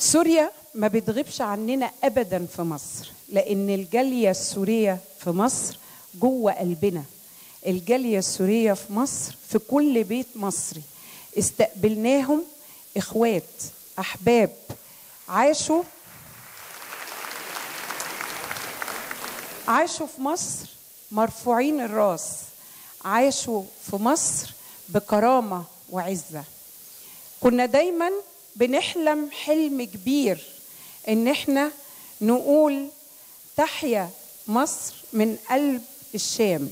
سوريا ما بتغيبش عننا ابدا في مصر لان الجاليه السوريه في مصر جوه قلبنا الجاليه السوريه في مصر في كل بيت مصري استقبلناهم اخوات احباب عاشوا عاشوا في مصر مرفوعين الراس عاشوا في مصر بكرامه وعزه كنا دايما بنحلم حلم كبير ان احنا نقول تحيا مصر من قلب الشام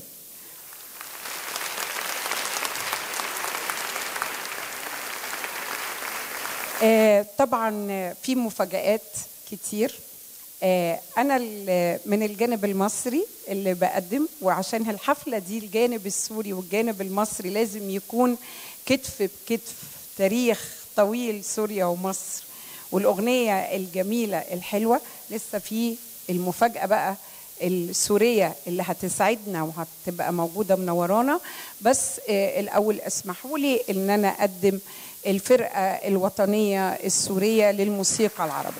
آه، طبعا في مفاجآت كتير آه، أنا ال- من الجانب المصري اللي بقدم وعشان الحفلة دي الجانب السوري والجانب المصري لازم يكون كتف بكتف تاريخ طويل سوريا ومصر والأغنية الجميلة الحلوة لسه في المفاجأة بقى السورية اللي هتسعدنا وهتبقى موجودة منورانا بس آه، الأول اسمحوا لي إن أنا أقدم الفرقة الوطنية السورية للموسيقى العربية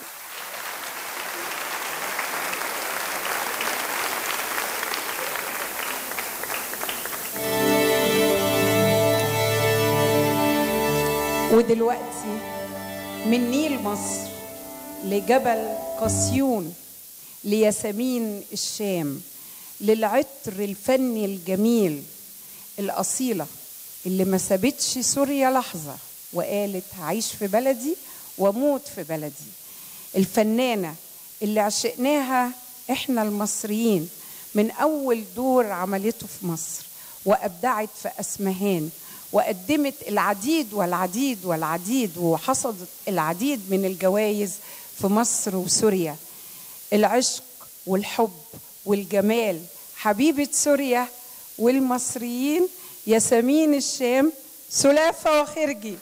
ودلوقتي من نيل مصر لجبل قسيون لياسمين الشام للعطر الفني الجميل الأصيلة اللي ما سابتش سوريا لحظة وقالت هعيش في بلدي واموت في بلدي الفنانة اللي عشقناها احنا المصريين من أول دور عملته في مصر وأبدعت في أسمهان وقدمت العديد والعديد والعديد وحصدت العديد من الجوائز في مصر وسوريا العشق والحب والجمال حبيبة سوريا والمصريين ياسمين الشام سلافة وخرجي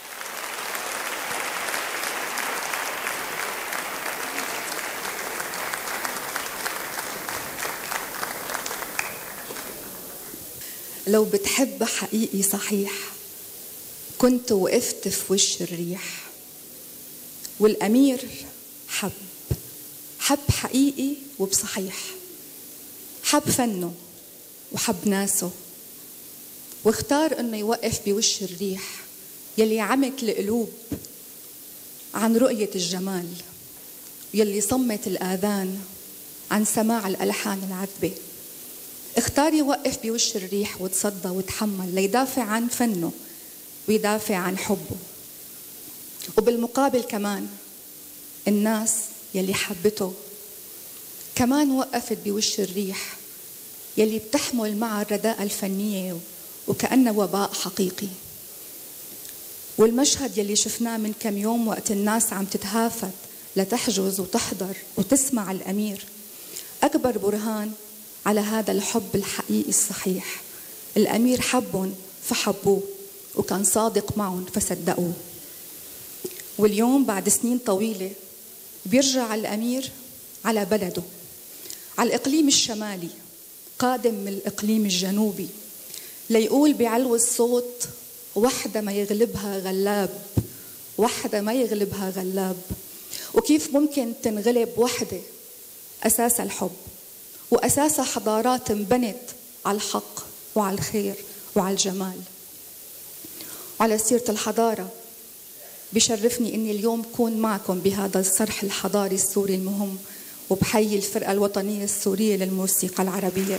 لو بتحب حقيقي صحيح كنت وقفت في وش الريح والأمير حب حب حقيقي وبصحيح حب فنه وحب ناسه واختار انه يوقف بوش الريح يلي عمت القلوب عن رؤية الجمال يلي صمت الآذان عن سماع الألحان العذبة اختار يوقف بوش الريح وتصدى وتحمل ليدافع عن فنه ويدافع عن حبه وبالمقابل كمان الناس يلي حبته كمان وقفت بوش الريح يلي بتحمل معها الرداءة الفنية وكأنه وباء حقيقي والمشهد يلي شفناه من كم يوم وقت الناس عم تتهافت لتحجز وتحضر وتسمع الأمير أكبر برهان على هذا الحب الحقيقي الصحيح الأمير حبهم فحبوه وكان صادق معهم فصدقوه واليوم بعد سنين طويلة بيرجع الأمير على بلده على الإقليم الشمالي قادم من الإقليم الجنوبي ليقول بعلو الصوت وحدة ما يغلبها غلاب وحدة ما يغلبها غلاب وكيف ممكن تنغلب وحدة أساسها الحب وأساسها حضارات انبنت على الحق وعلى الخير وعلى الجمال وعلى سيرة الحضارة بشرفني اني اليوم كون معكم بهذا الصرح الحضاري السوري المهم وبحيي الفرقة الوطنية السورية للموسيقى العربية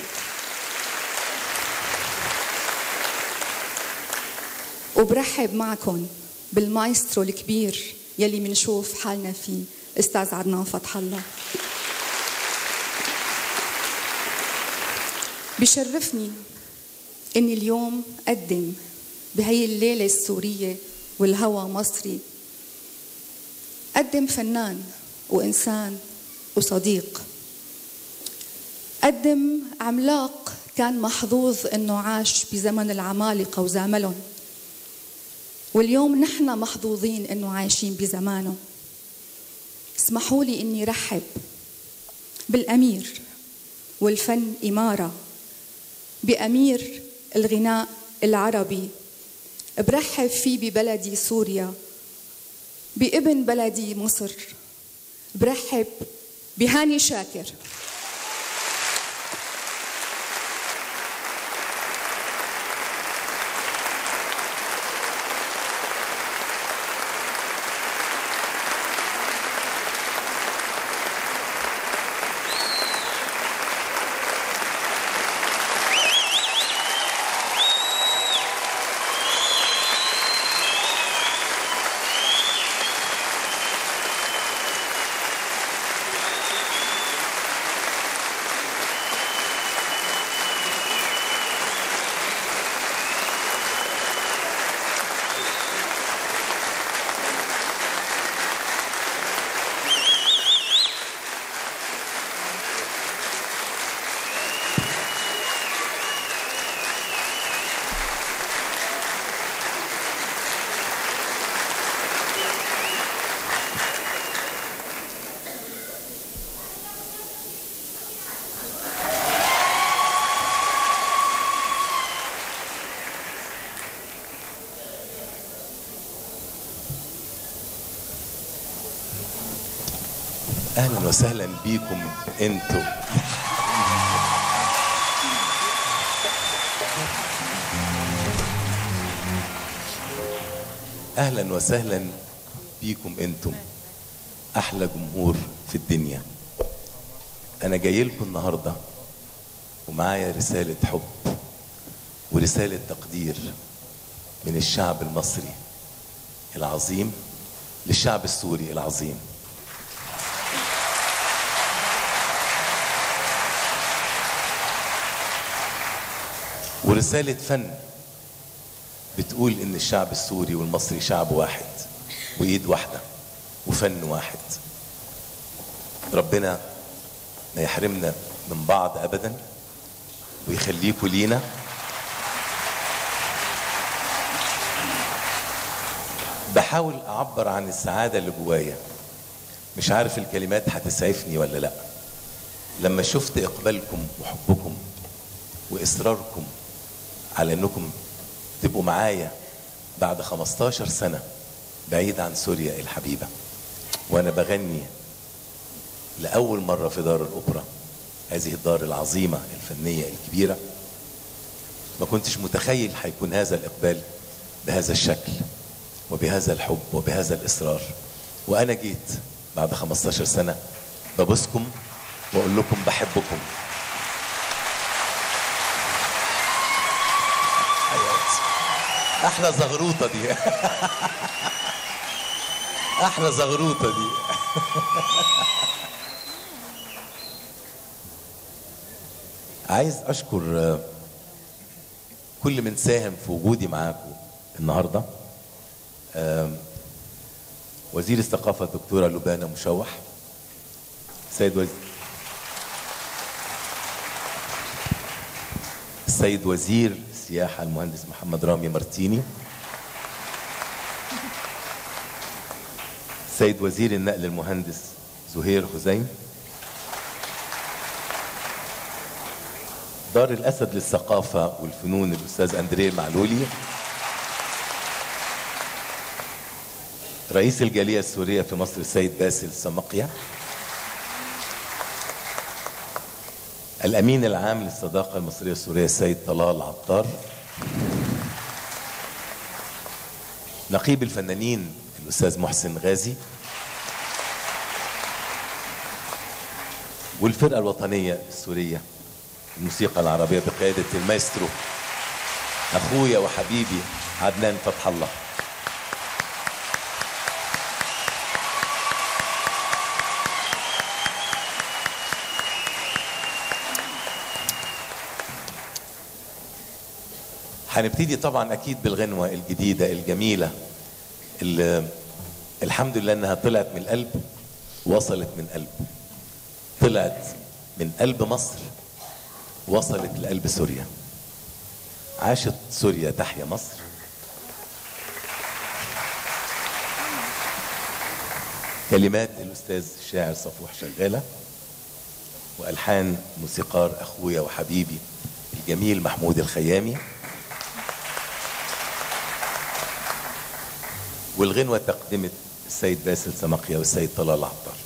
وبرحب معكم بالمايسترو الكبير يلي منشوف حالنا فيه استاذ عدنان فتح الله بشرفني اني اليوم اقدم بهي الليله السوريه والهوى مصري قدم فنان وانسان وصديق قدم عملاق كان محظوظ انه عاش بزمن العمالقه وزاملهم واليوم نحن محظوظين انه عايشين بزمانه اسمحوا لي اني رحب بالامير والفن اماره بامير الغناء العربي برحب فيه ببلدي سوريا بابن بلدي مصر برحب بهاني شاكر اهلا وسهلا بيكم انتوا اهلا وسهلا بيكم انتم احلى جمهور في الدنيا انا جاي لكم النهارده ومعايا رساله حب ورساله تقدير من الشعب المصري العظيم للشعب السوري العظيم ورسالة فن بتقول إن الشعب السوري والمصري شعب واحد وإيد واحدة وفن واحد ربنا ما يحرمنا من بعض أبدا ويخليكوا لينا بحاول أعبر عن السعادة اللي جوايا مش عارف الكلمات هتسعفني ولا لأ لما شفت إقبالكم وحبكم وإصراركم على انكم تبقوا معايا بعد 15 سنة بعيد عن سوريا الحبيبة وانا بغني لأول مرة في دار الأوبرا هذه الدار العظيمة الفنية الكبيرة ما كنتش متخيل هيكون هذا الإقبال بهذا الشكل وبهذا الحب وبهذا الإصرار وأنا جيت بعد 15 سنة ببوسكم وأقول لكم بحبكم احلى زغروطه دي احلى زغروطه دي عايز اشكر كل من ساهم في وجودي معاكم النهارده وزير الثقافه الدكتوره لبانه مشوح سيد وزير السيد وزير السياحة المهندس محمد رامي مارتيني سيد وزير النقل المهندس زهير خزيم دار الأسد للثقافة والفنون الأستاذ أندريه معلولي رئيس الجالية السورية في مصر السيد باسل سمقيا الأمين العام للصداقة المصرية السورية السيد طلال عطار نقيب الفنانين الأستاذ محسن غازي والفرقة الوطنية السورية الموسيقى العربية بقيادة المايسترو أخويا وحبيبي عدنان فتح الله هنبتدي طبعا اكيد بالغنوه الجديده الجميله اللي الحمد لله انها طلعت من القلب وصلت من قلب طلعت من قلب مصر وصلت لقلب سوريا عاشت سوريا تحيا مصر كلمات الاستاذ الشاعر صفوح شغاله والحان موسيقار اخويا وحبيبي الجميل محمود الخيامي والغنوة تقدمت السيد باسل سمقيا والسيد طلال عطار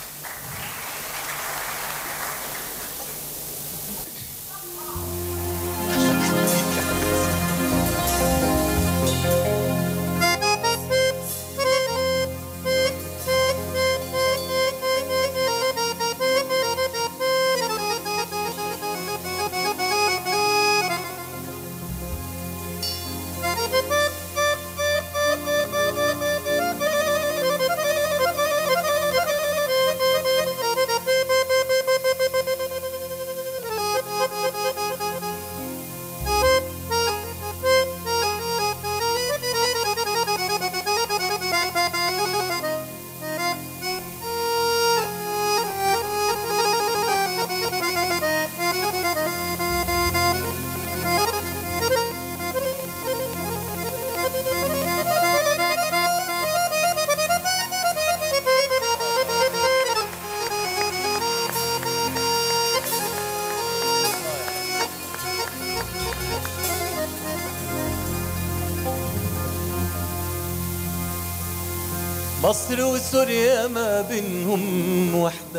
مصر وسوريا ما بينهم وحدة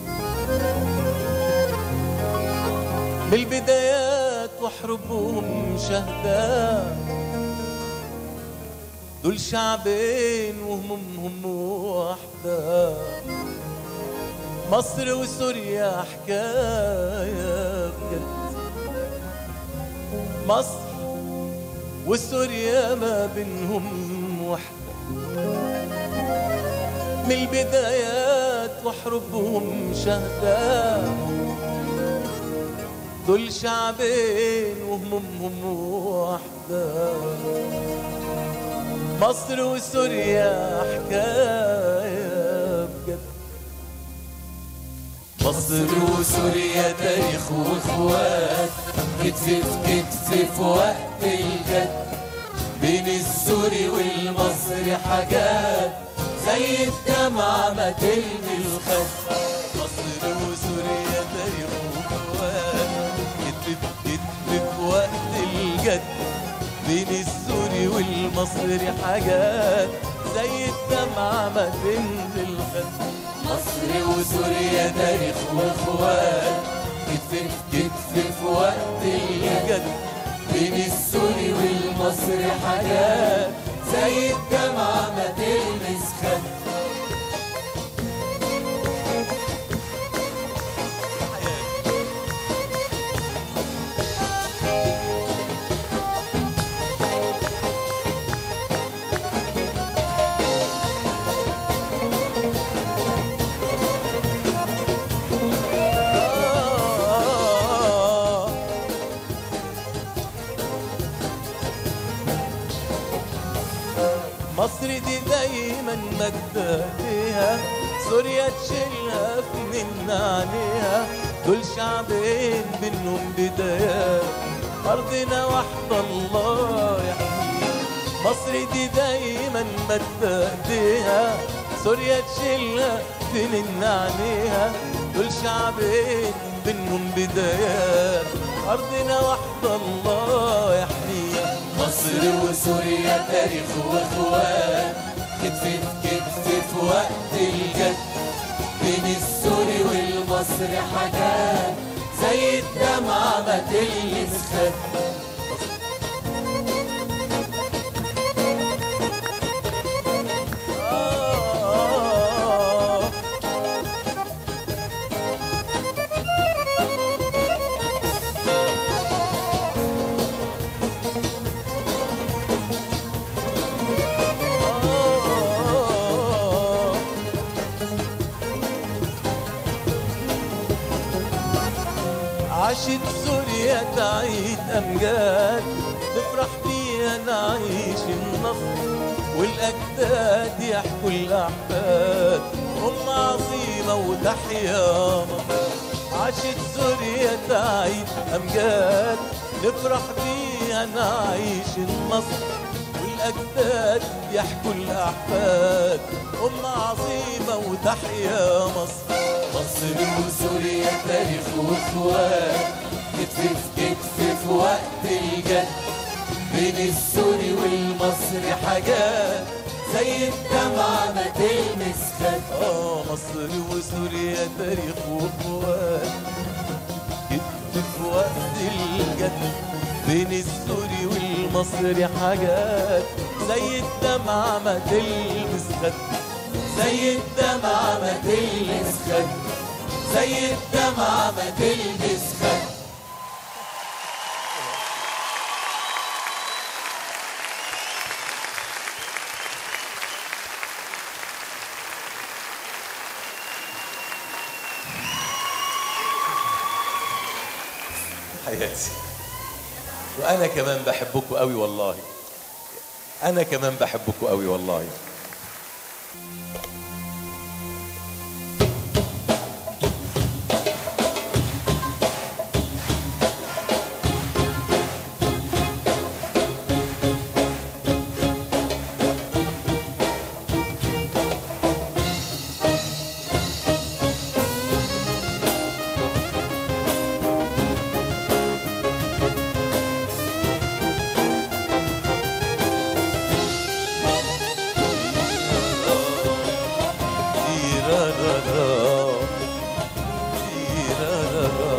بالبدايات وحربهم شهداء دول شعبين وهمومهم وحدة مصر وسوريا حكاية بجد مصر وسوريا ما بينهم وحدة من البدايات وحربهم شهداء دول شعبين وهمومهم وحدة مصر وسوريا حكاية بجد مصر وسوريا تاريخ واخوات كتف في كتف في وقت الجد بين السوري والمصري حاجات زي الدمعة ما تلمي الخد مصر وسوريا تاريخ واخوات كتف في كتف في وقت الجد بين السوري والمصري حاجات زي الدمعة ما تنزل الخد مصر وسوريا تاريخ واخوات كتف في كتف في وقت الجد بين السوري والمصري حاجات زي الدمعة ما تلمس خد مصر دي دايما مادة ايديها سوريا تشيلها في من عليها دول شعبين بينهم بدايات أرضنا واحدة الله يحميها مصر دي دايما مادة ايديها سوريا تشيلها في من عليها دول شعبين بينهم بدايات أرضنا واحدة الله يحميها مصر وسوريا تاريخ واخوات كتف في كتف في وقت الجد بين السوري والمصري حاجات زي الدمعة ما تلمس خد آه عاشت سوريا تعيد أمجاد نفرح بيها نعيش النصر والأجداد يحكوا الأحفاد أم عظيمة وتحيا مصر عاشت سوريا تعيد أمجاد نفرح بيها نعيش النصر والأجداد يحكوا الأحفاد أم عظيمة وتحيا مصر مصر وسوريا تاريخ واخوات كتف في كتف في وقت الجد بين السوري والمصري حاجات زي الدمعة ما تلمس خد اه مصر وسوريا تاريخ وقوات كتف في وقت الجد بين السوري والمصري حاجات زي الدمعة ما تلمس خد زي الدمعة ما تلمس خد زي الدمعة ما تلمس خد حياتي وانا كمان بحبكم قوي والله انا كمان بحبكم قوي والله تيرارارا. تيرارارا.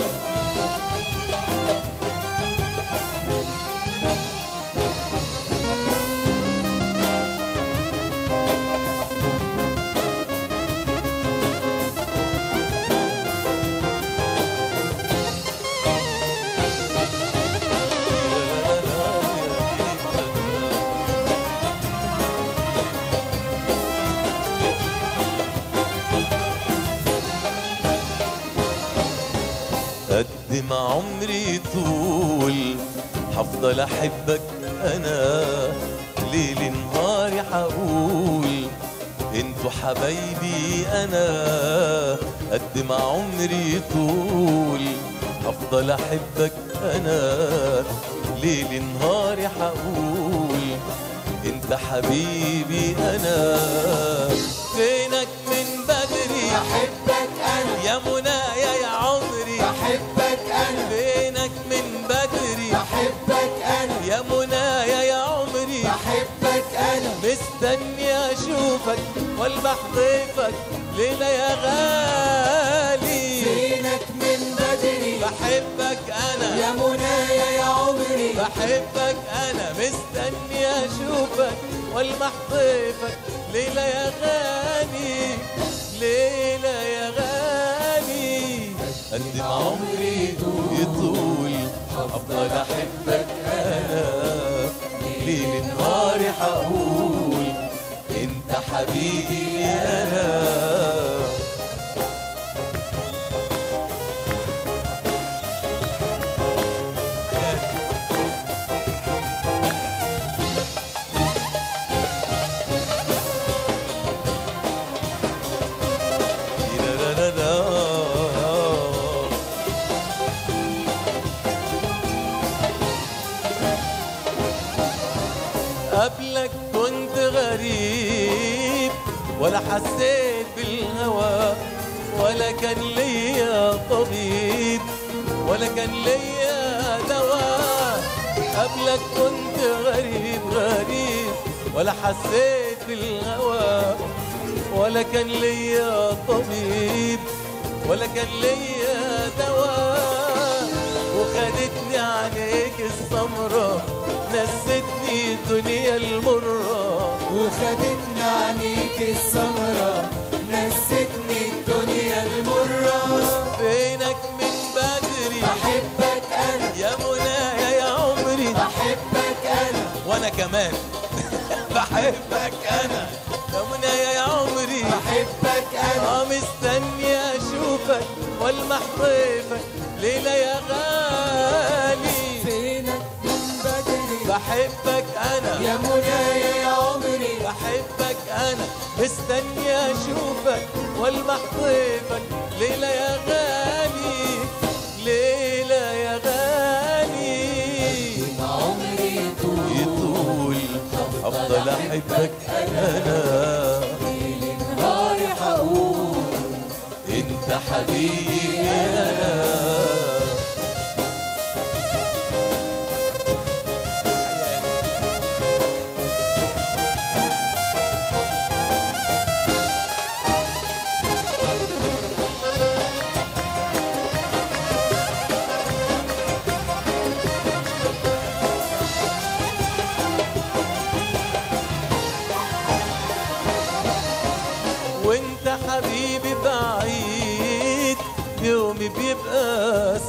قد ما عمري طول حفضل احبك انا ليل نهاري حقول انتوا حبايبي انا قد ما عمري طول هفضل احبك انا ليل نهاري حقول انت حبيبي انا فينك من بدري بحبك أنا يا منايا يا عمري بحبك أنا فينك من بدري بحبك أنا يا منايا يا عمري بحبك أنا مستني اشوفك والبح ضيفك ليلة يا غالي فينك من بدري بحبك انا يا منايا يا عمري بحبك انا مستني اشوفك والمح ضيفك ليلة يا غالي ليلة يا غالي قد ما عمري يطول افضل احبك انا ليل نهاري حقول انت حبيبي انا قبلك كنت غريب ولا حسيت بالهوى ولا كان ليا طبيب ولا كان ليا دواء قبلك كنت غريب غريب ولا حسيت بالهوى ولا كان ليا طبيب ولا كان ليا دواء وخدتني عليك السمرة نستني الدنيا المرة وخدتني عنيك السمرة نستني الدنيا المرة فينك من بدري بحبك أنا يا منايا يا عمري بحبك أنا وانا كمان بحبك انا يا منايا يا عمري بحبك أنا اه مستني اشوفك والمح ضيفك ليلة يا غالي فينك من بدري بحبك انا يا منايا يا عمري بحبك انا مستني اشوفك والمح ضيفك ليلة يا غالي ليلة يا غالي عمري طول يطول افضل احبك انا نهاري حقول انت حبيبي انا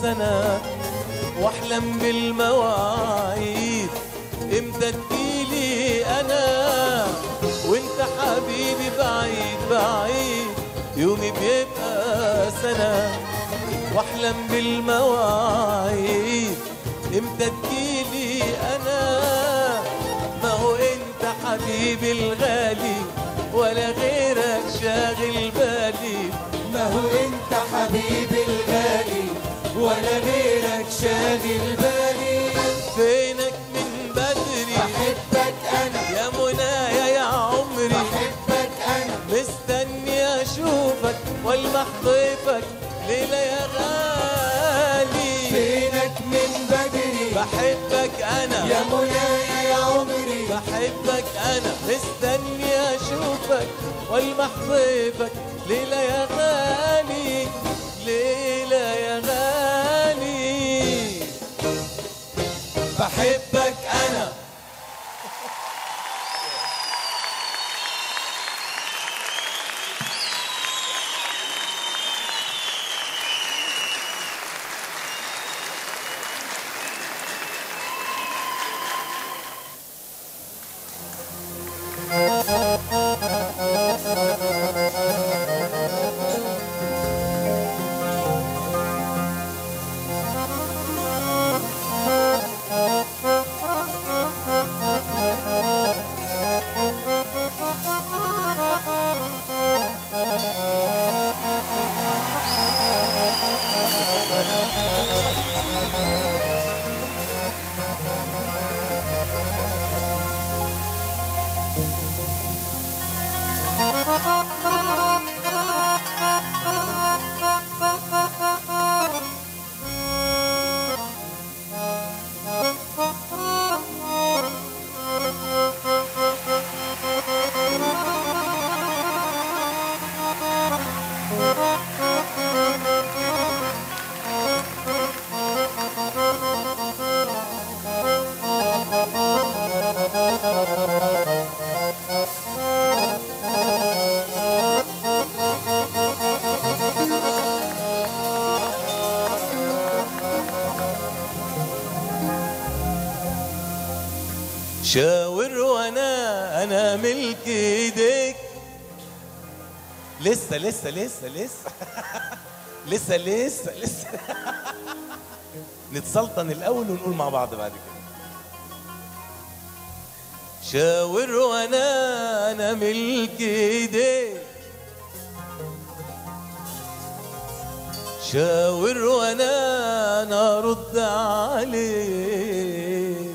سنة واحلم بالمواعيد امتى تجيلي انا وانت حبيبي بعيد بعيد يومي بيبقى سنة واحلم بالمواعيد امتى تجيلي انا ما هو انت حبيبي الغالي ولا غيرك شاغل بالي ما هو انت حبيبي الغالي ولا غيرك شاغل بالي فينك من بدري بحبك انا يا منايا يا عمري بحبك انا مستني اشوفك والمح ضيفك ليلة يا غالي فينك من بدري بحبك انا يا منايا يا عمري بحبك انا مستني اشوفك والمح ضيفك ليلة يا غالي ليلة يا غالي بحبك انا شاور وانا انا ملك ايديك لسه لسه لسه لسه لسه لسه لسه نتسلطن الاول ونقول مع بعض بعد كده شاور وانا انا ملك ايديك شاور وانا انا ارد عليك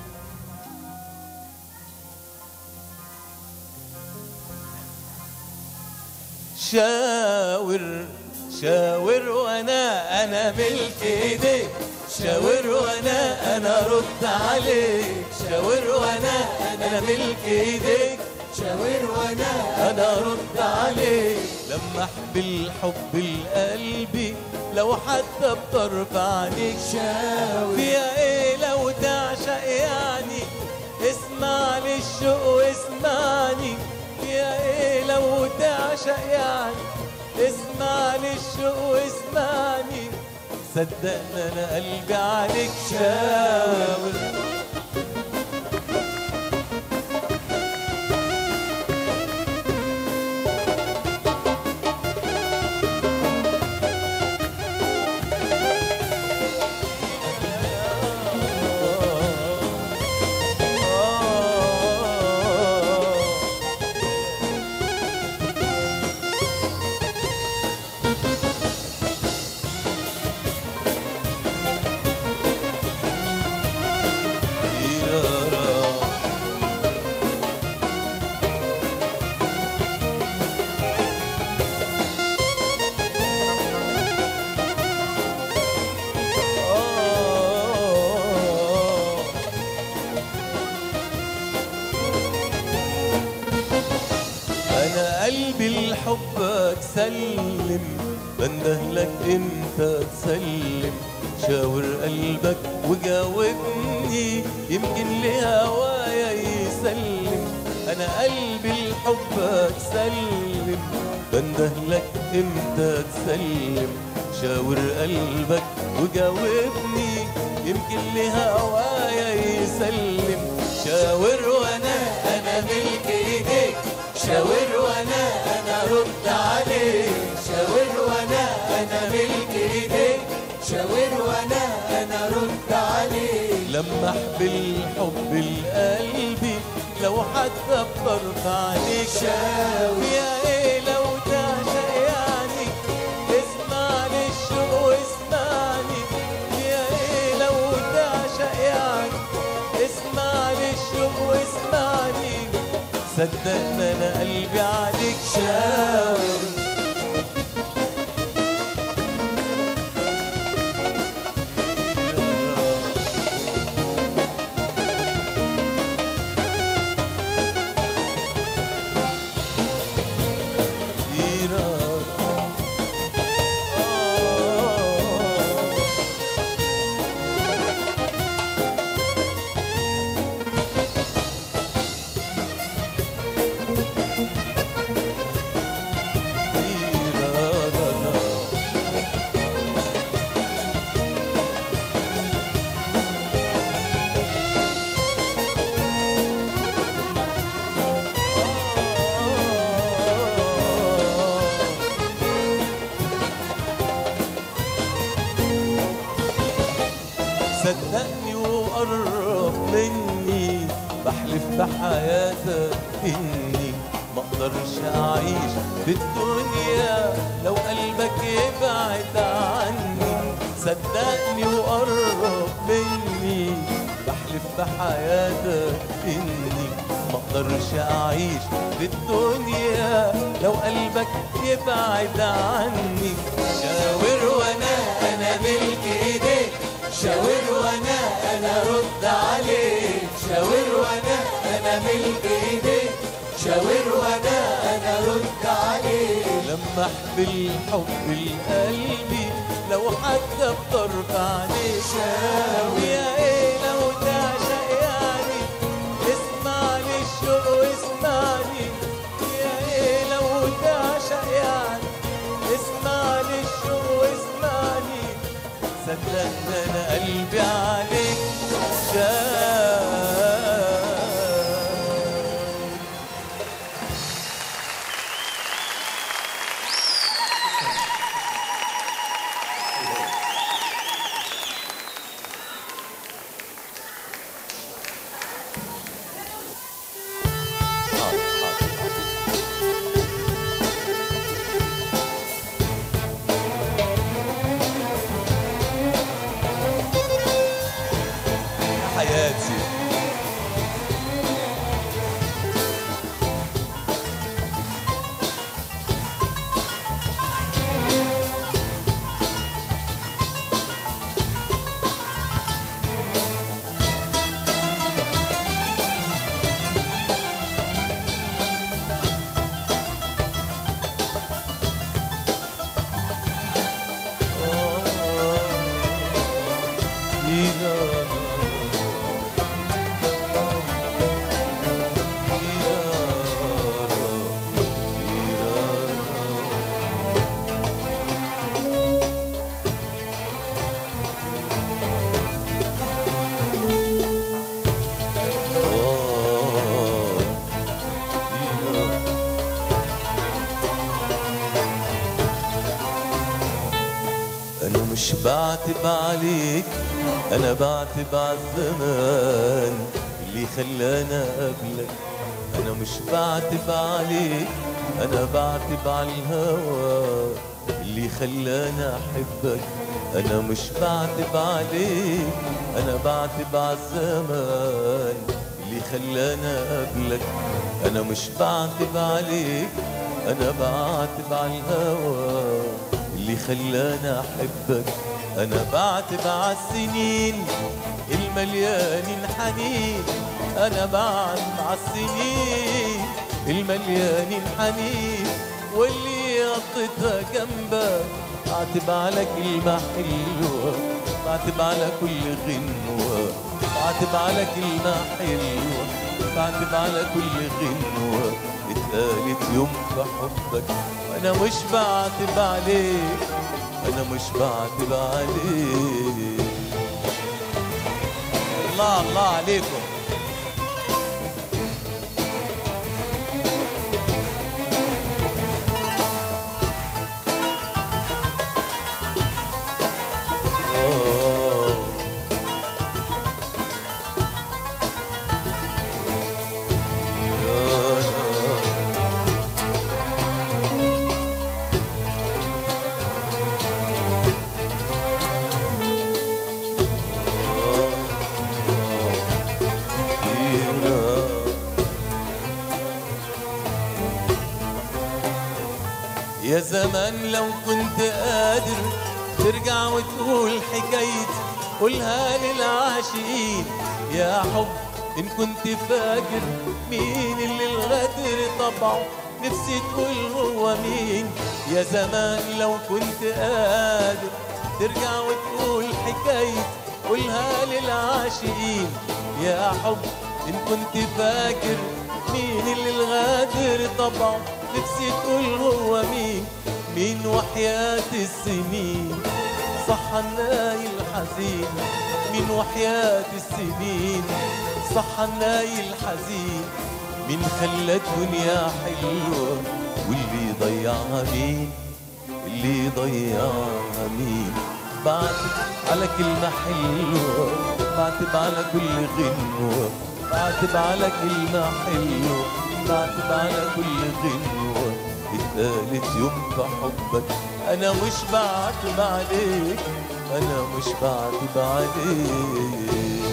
شاور شاور وانا انا ملك ايديك شاور وانا انا رد عليك شاور وانا انا ملك ايديك شاور وانا انا رد عليك لمح بالحب القلبي لو حتى بطرف عينيك شاور فيها ايه لو تعشق يعني اسمع للشوق واسمعني فيها ايه لو تعشق يعني اسمع للشوق واسمعني صدقني انا قلبي عليك شاور انا قلبي لحبك سلم بنده لك انت تسلم شاور قلبك وجاوبني يمكن لهوايا يسلم انا قلبي لحبك سلم بنده لك انت تسلم شاور قلبك وجاوبني يمكن لهوايا يسلم شاور وانا انا ملك ايديك شاور وانا انا رد عليك شاور وانا انا ملك ايديك شاور وانا انا رد عليك لمح بالحب لقلبي لو حتى بطرف عليك شاور. يا ايه لو تعشق يعني اسمعني الشوق واسمعني يا ايه لو تعشق يعني اسمعني الشوق واسمعني صدقني انا قلبي عليك شاور صدقني وقرب مني بحلف بحياتك اني ما اقدرش اعيش في الدنيا لو قلبك يبعد عني صدقني وقرب مني بحلف بحياتك اني ما اقدرش اعيش في الدنيا لو قلبك يبعد عني شاور وانا انا ملك ايديك شاور وانا انا رد عليك شاور وانا انا ملك ايديك شاور وانا انا رد عليك لمح بالحب لقلبي لو حتى بطرف عليك شاور. يا ايه لو تعشق يعني اسمعني الشوق واسمعني يا ايه لو تعشق يعني اسمعني الشوق واسمعني صدقني انا قلبي عليك شاف حياتي أنا مش بعتب عليك أنا بعتب عالزمان اللي خلانا قبلك أنا مش بعتب عليك أنا بعتب عالهوى اللي خلانا أحبك أنا مش بعتب عليك أنا بعتب عالزمان اللي خلانا قبلك أنا مش بعتب عليك أنا بعتب عالهوى اللي خلانا احبك انا بعتب عالسنين المليانين حنين انا بعتب عالسنين المليانين حنين واللي قضيتها جنبك بعتب على كلمة حلوة بعتب على كل غنوة بعتب على كلمة حلوة بعتب على كل غنوة اتقالت يوم في حبك وانا مش بعتب عليك انا مش بعتب عليك الله الله عليكم آه. يا زمان لو كنت قادر ترجع وتقول حكايتي قولها للعاشقين يا حب إن كنت فاكر مين اللي الغدر طبعه نفسي تقول هو مين يا زمان لو كنت قادر ترجع وتقول حكايتي قولها للعاشقين يا حب إن كنت فاكر مين اللي الغادر طبعه نفسي تقول هو مين مين وحياة السنين صح الناي الحزين مين وحياة السنين صح الناي الحزين مين خلى الدنيا حلوة واللي ضيعها مين اللي ضيعها مين بعتب على كلمة حلوة بعتب على كل غنوة بعتب على كلمة حلوة بعتب على كل غنوة اتقالت يوم في حبك أنا مش بعتب عليك أنا مش بعتب عليك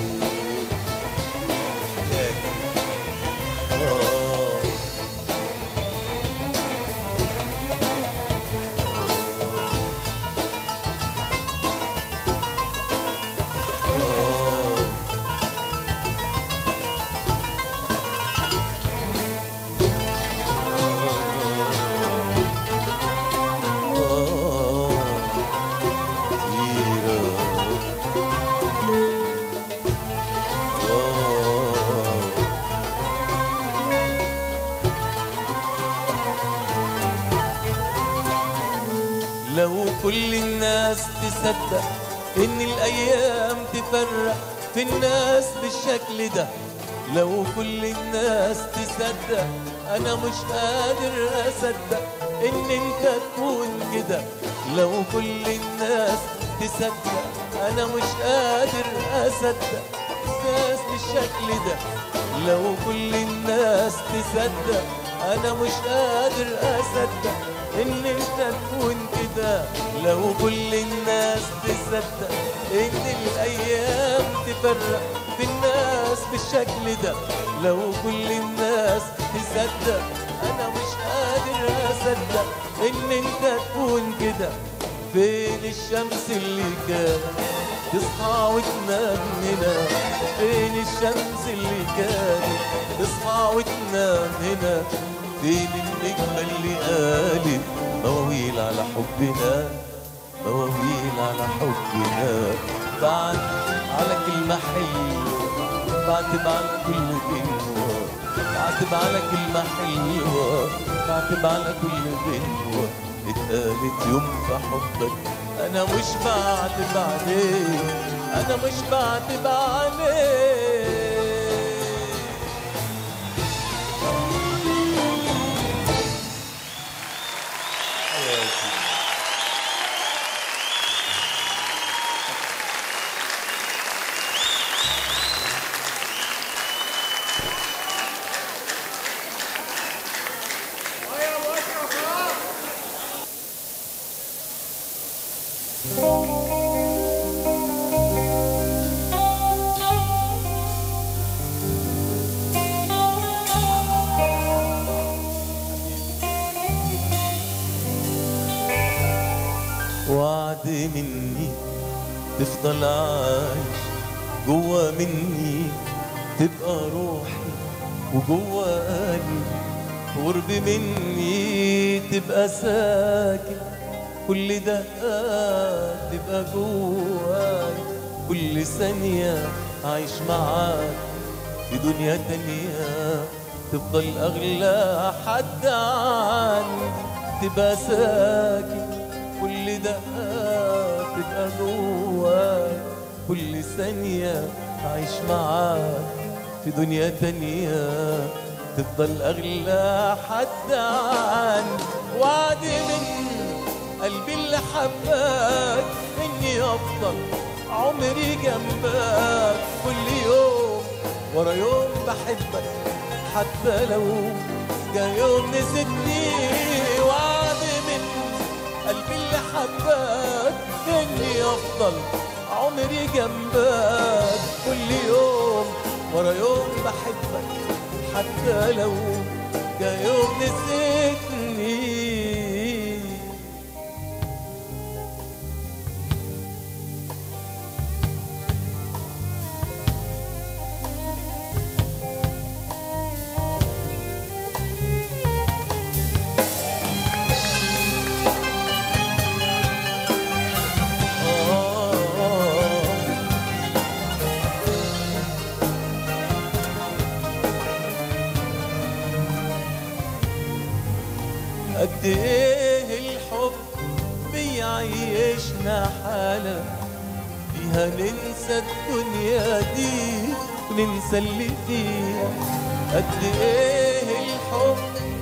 آه لو كل الناس تصدق ان الايام تفرق في الناس بالشكل ده لو كل الناس تصدق انا مش قادر اصدق ان انت تكون كده لو كل الناس تصدق انا مش قادر اصدق الناس بالشكل ده لو كل الناس تصدق انا مش قادر اصدق ان انت تكون كده لو كل الناس تصدق ان الايام تفرق في الناس بالشكل ده لو كل الناس تصدق انا مش قادر اصدق ان انت تكون كده فين الشمس اللي كانت تصحى وتنام هنا فين الشمس اللي كانت تصحى وتنام هنا فين النجمة اللي قالت مواويل على حبنا مواويل على حبنا بعد على كلمة حلوة بعتب على كل غنوة بعتب على كلمة حلوة بعتب على كل غنوة اتقالت يوم في حبك أنا مش بعتب عليك أنا مش بعتب عليك وعد مني تفضل عايش جوا مني تبقى روحي وجوا قلبي قرب مني تبقى ساكن كل دقة تبقى جواي كل ثانية عايش معاك في دنيا تانية تفضل أغلى حد عندي تبقى ساكن كل دقة تبقى جواك كل ثانية أعيش معاك في دنيا تانية تفضل أغلى حد عني وعد من قلبي اللي حباك إني أفضل عمري جنبك كل يوم ورا يوم بحبك حتى لو جا يوم نسيتني وعد من قلبي اللي حباك اني افضل عمري جنبك كل يوم ورا يوم بحبك حتى لو جا يوم نسيتني قد ايه الحب بيعيشنا حالة فيها ننسى الدنيا دي وننسى اللي فيها قد ايه الحب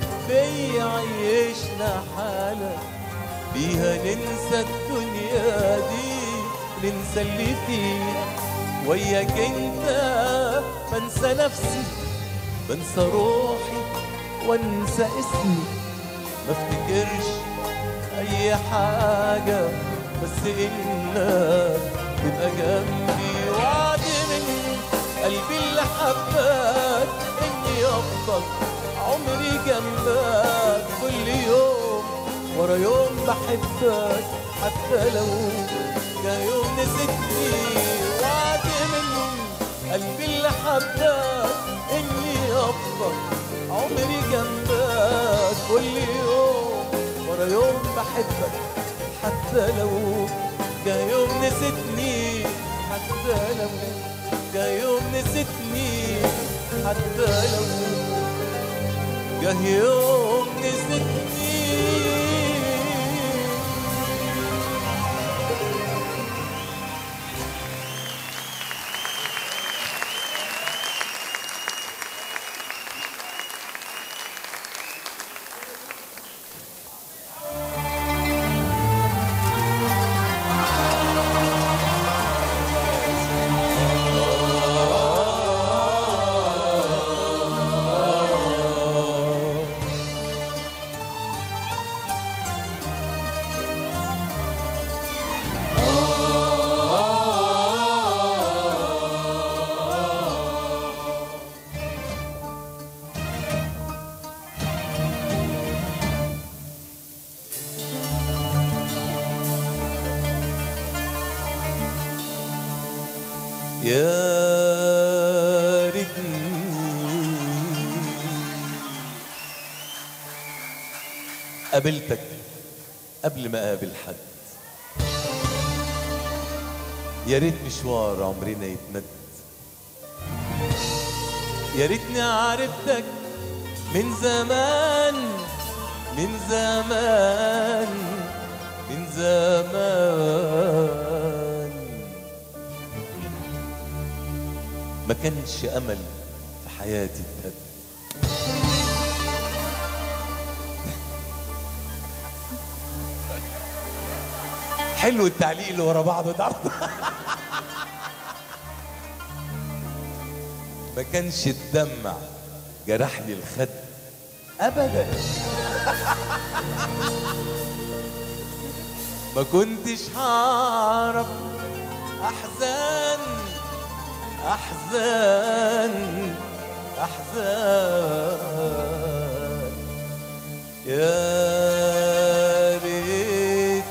بيعيشنا حالة فيها ننسى الدنيا دي وننسى اللي فيها وياك انت بنسى نفسي بنسى روحي وانسى اسمي ما افتكرش اي حاجة بس انك تبقى جنبي وعد من قلبي اللي حباك اني افضل عمري جنبك كل يوم ورا يوم بحبك حتى لو جا يوم نسيتني وعد من قلبي اللي حباك اني افضل عمري جنبك كل يوم ورا يوم بحبك حتى لو جا يوم نسيتني حتى لو جا يوم نسيتني حتى لو جا يوم نسيتني يا ريتني قابلتك قبل ما اقابل حد يا ريت مشوار عمرنا يتمد يا ريتني عرفتك من زمان من زمان من زمان ما كانش امل في حياتي اتهد حلو التعليق اللي ورا بعضه ده ما كانش الدمع جرح لي الخد ابدا ما كنتش هعرف احزان احزان احزان يا ريتني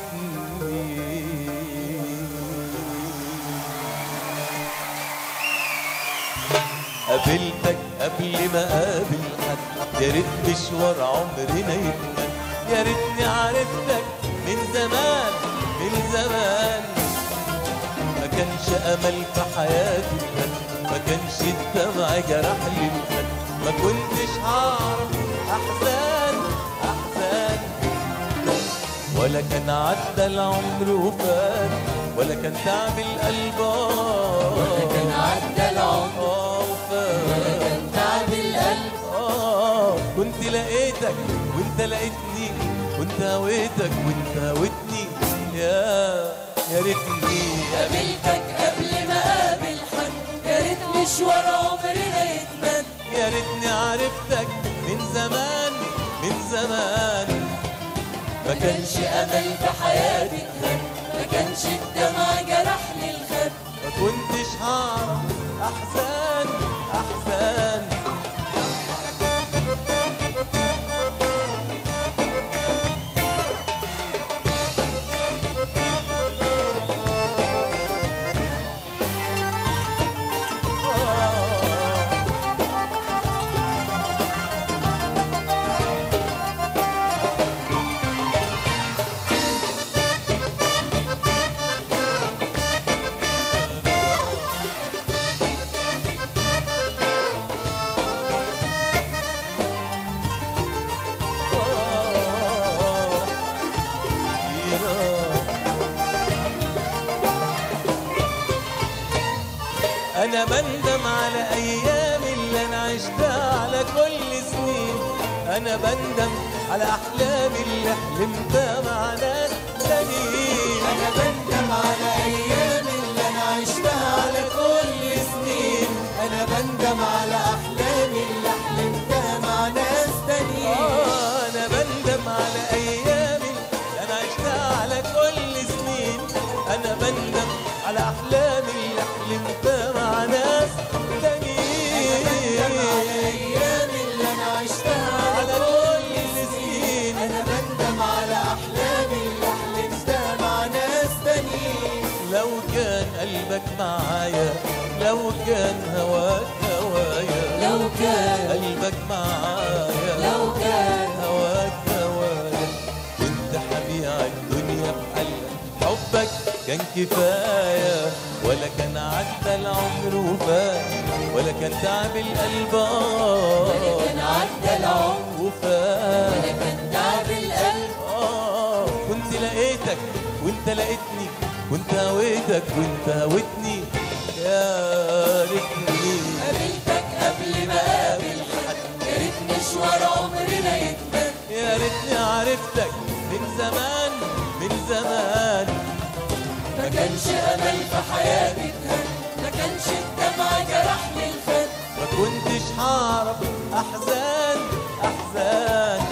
قابلتك قبل ما قابل حد يا ريت مشوار عمرنا يتمد يا ريتني عرفتك من زمان من زمان ما كانش امل في حياتي الخد ما كانش الدمع جرح لي الخد ما كنتش هعرف احزان احزان ولا كان عدى العمر وفات ولا كان تعب القلب ولا كان عدى العمر آه وفات ولا كان تعب القلب آه كنت لقيتك وانت لقيتني كنت هويتك وانت هويتني يا يا ريتني قابلتك قبل ما اقابل حد يا ريت مشوار عمرنا يتمد يا ريتني عرفتك من زمان من زمان ما ما كانش امل في حياتي اتهد ما كانش الدمع جرحني الخد ما كنتش هعرف احزان احزان انا بندم على ايام اللي انا عشتها على كل سنين انا بندم على احلامي اللي حلمتها مع ناس تانيين انا بندم على ايام اللي انا عشتها على كل سنين انا بندم على احلامي اللي حلمتها مع ناس تانيين آه انا بندم على ايامي اللي انا عشتها على كل سنين انا بندم على احلامي اللي حلمتها مع ناس تانيين الايام اللي انا عشتها على كل سنين انا بندم على احلامي اللي حلمتها مع ناس تانيين لو كان قلبك معايا لو كان هواك هوايا لو كان قلبك معايا لو كان هواك هوايا كنت حبيع الدنيا بحالها حبك كان كفاية ولا كان عدى العمر وفات ولا كان تعب القلب ولا كان عدى العمر وفات ولا كان تعب القلب آه كنت لقيتك وانت لقيتني كنت هويتك وانت هويتني يا ريتني قابلتك قبل ما اقابل حد يا ريت مشوار عمرنا يتمد يا ريتني عرفتك من زمان من زمان ما كانش امل في حياتي اتهد ما كانش الدمع جرحني الخد ما كنتش هعرف احزان احزان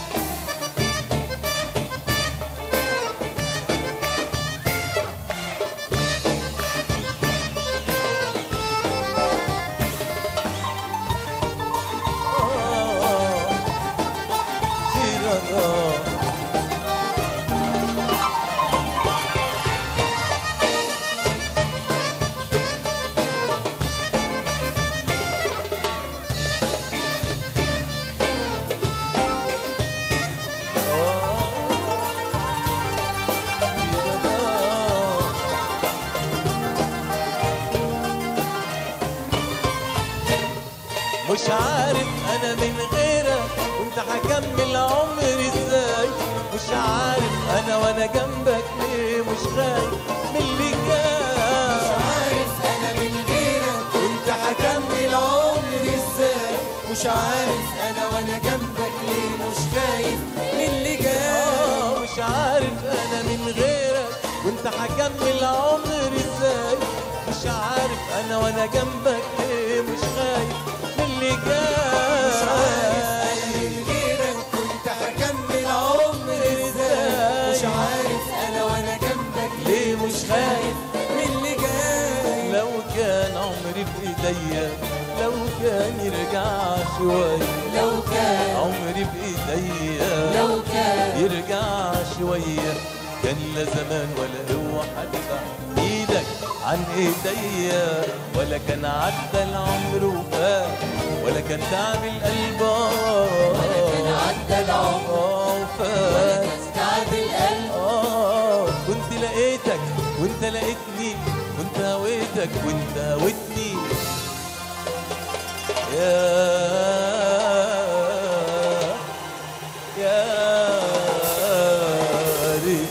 مش عارف انا من غيرك كنت هكمل عمري ازاي مش عارف انا وانا جنبك ليه مش خايف من اللي مش كان عارف انا من غيرك كنت هكمل عمري ازاي مش عارف انا وانا جنبك ليه مش خايف من اللي جاي آه، مش عارف انا من غيرك كنت هكمل عمري ازاي مش عارف انا وانا جنبك ليه مش خايف من اللي مش عارف جاي انا من غيرك كنت هكمل عمري ازاي مش عارف انا وانا جنبك ليه مش خايف من اللي جاي لو كان عمري بايديا لو كان يرجع شوية لو كان عمري بايديا لو كان يرجع شوية كان لا زمان ولا هو هدفع ايدك عن ايديا ولا كان عدى العمر وفات ولا كان تعب القلب ولا كان عدى العمر آه، ولا وفات كان تعب القلب آه كنت لقيتك وانت لقيتني كنت هويتك وانت هويتني يا يا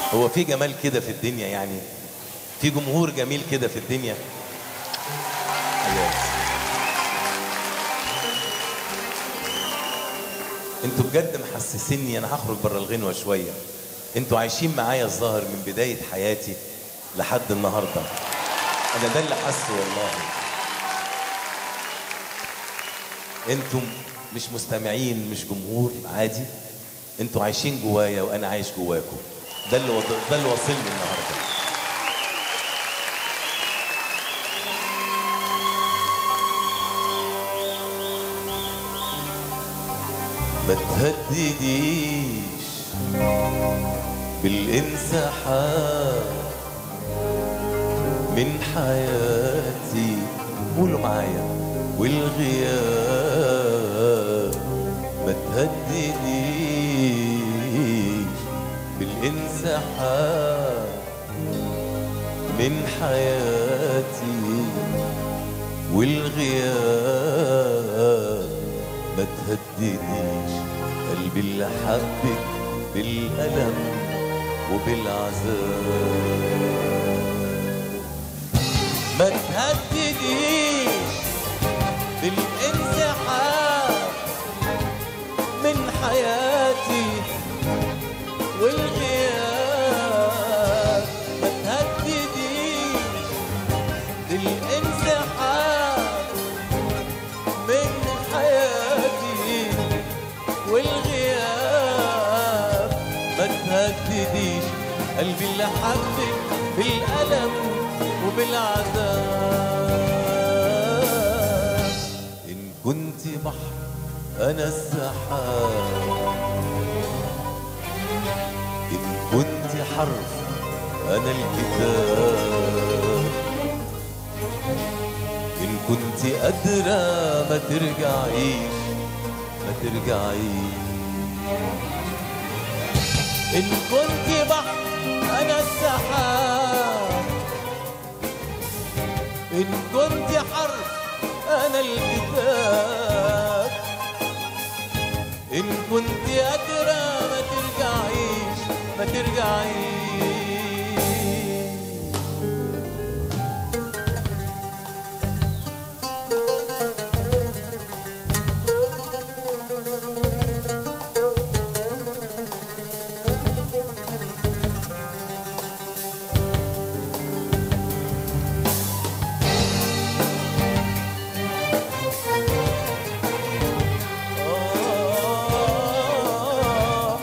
هو في جمال كده في الدنيا يعني في جمهور جميل كده في الدنيا أيوة. انتوا بجد محسسيني انا هخرج بره الغنوه شويه انتوا عايشين معايا الظاهر من بدايه حياتي لحد النهارده انا ده اللي حاسه والله انتم مش مستمعين مش جمهور عادي انتوا عايشين جوايا وانا عايش جواكم ده اللي وض... ده اللي واصلني النهارده ما تهدديش بالانسحاب من حياتي قولوا معايا والغياب ما تهدديش بالانسحاب من حياتي والغياب ما تهدديش قلبي اللي حبك بالألم وبالعذاب ما تهدديش بالانسحاب من حياتي والغياب ما تهدديش بالانسحاب من حياتي والغياب ما تهدديش قلبي اللي حبك بالألم وبالعذاب إن كنت بحر أنا السحاب إن كنت حرف أنا الكتاب إن كنت قادرة ما ترجعيش ما ترجعيش إن كنت بحر أنا السحاب إن كنت حرف أنا الكتاب إن كنت قادرة ما ترجعيش ما ترجعيش آه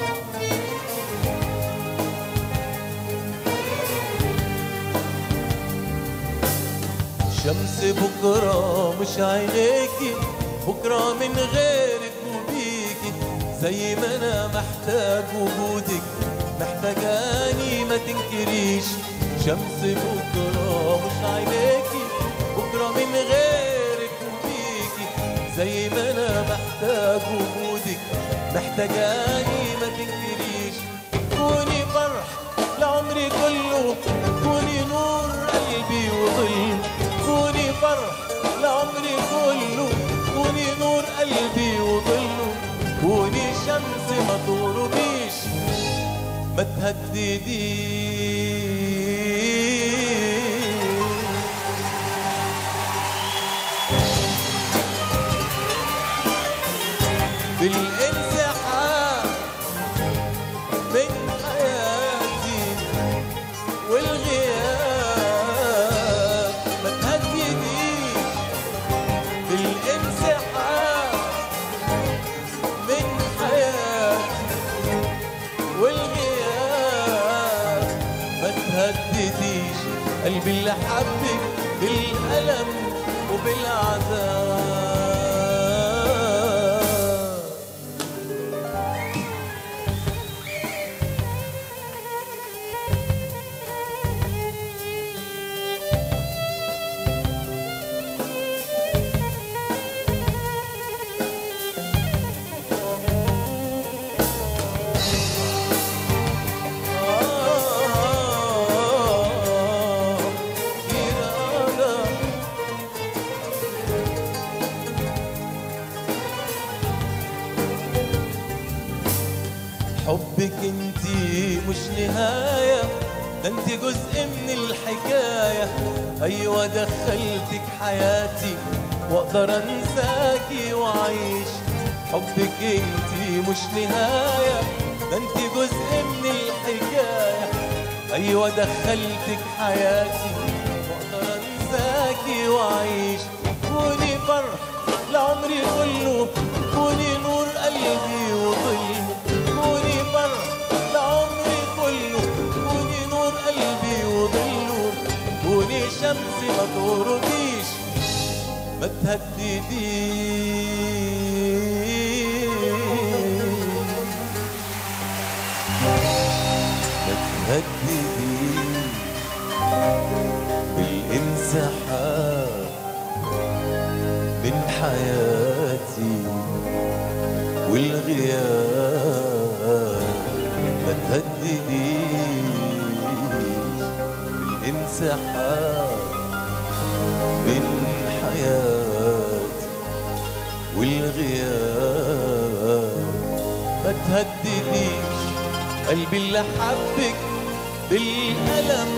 شمس بكرة مش عينيكي بكرة من غيرك وبيكي زي ما أنا محتاج وجودك محتاجاني ما تنكريش شمس بكرة مش عينيكي بكرة من غيرك وبيكي زي ما أنا محتاج وجودك محتاجاني ما تنكريش كوني فرح لعمري كله كوني نور قلبي وظل كوني فرح لعمري كله كوني نور قلبي وظله كوني شمس ما تغربيش ما تهدديش بالانسحاب من حياتي والغياب ما تهدديش بالانسحاب من حياتي والغياب ما تهدديش قلبي اللي حبك بالألم وبالعذاب آه حبك انتي مش نهاية ده انتي جزء من الحكاية ايوه دخلتك حياتي واقدر انساكي واعيش حبك انتي مش نهاية ده انتي جزء من الحكاية ايوه دخلتك حياتي واقدر انساكي واعيش كوني فرح لعمري كله كوني نور قلبي وظله كوني فرح لعمري كله كوني نور قلبي وظله كوني شمس ما تغربيش ما تهدديش ما تهدديش بالانسحاب من حياتي والغياب ما تهدديش بالانسحاب من حياتي والغياب ما تهدديش قلبي اللي حبك بالألم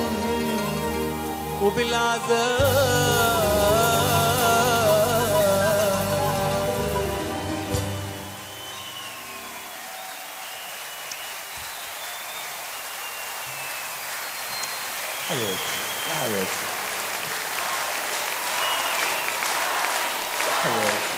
وبالعذاب حياتي يا حياتي حياتي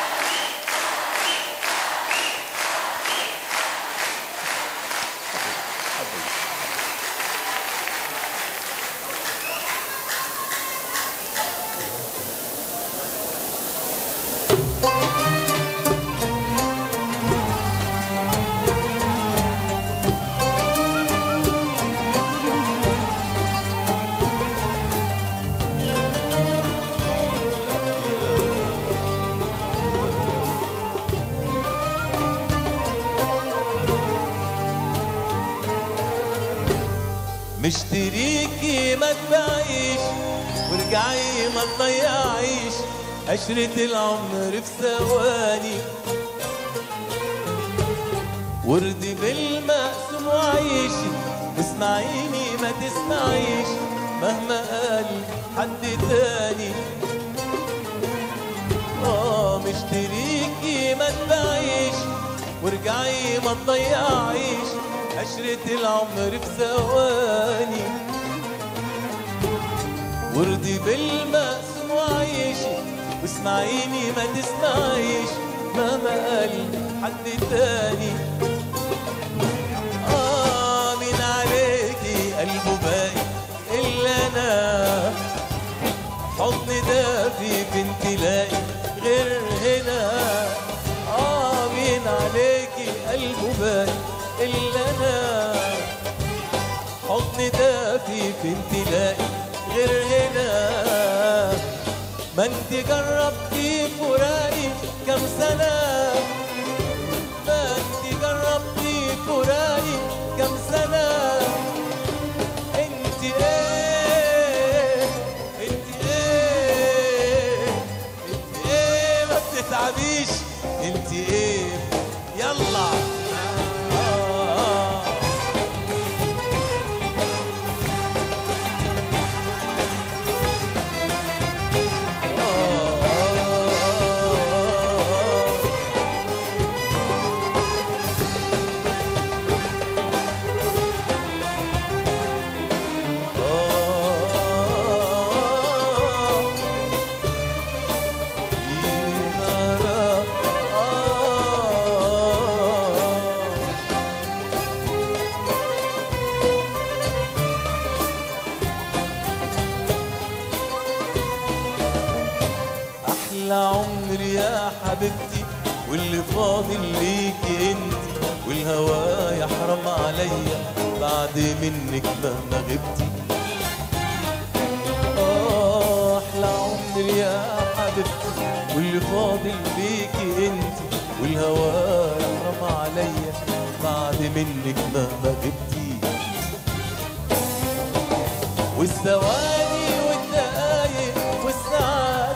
مشتريكي ما تبيعيش وارجعي ما تضيعيش عشرة العمر في ثواني وردي بالمقسوم وعيشي واسمعيني ما تسمعيش مهما قال حد تاني اه مشتريكي ما تبيعيش وارجعي ما تضيعيش عشرة العمر في ثواني وردي بالمقسم وعيشي واسمعيني ما تسمعيش مهما قال حد تاني آه مين عليكي قلبه باقي إلا أنا حضن دافي بنت لاقي غير هنا آه مين عليكي قلبه باقي إلا أنا حضن دافي بنت لاقي غير هنا ما انت جربتي فراقي كم سنة ما انت جربتي فراقي كم سنة انت ايه انت ايه انت ايه ما بتتعبيش انت ايه يلا آه. احلى عمر يا حبيبتي واللي فاضل ليكي انت والهوى يحرم عليا بعد منك مهما غبتي آه، احلى عمر يا حبيبتي واللي فاضل ليكي انت والهوى يحرم عليا بعد منك مهما غبتي والثواني والدقايق والساعات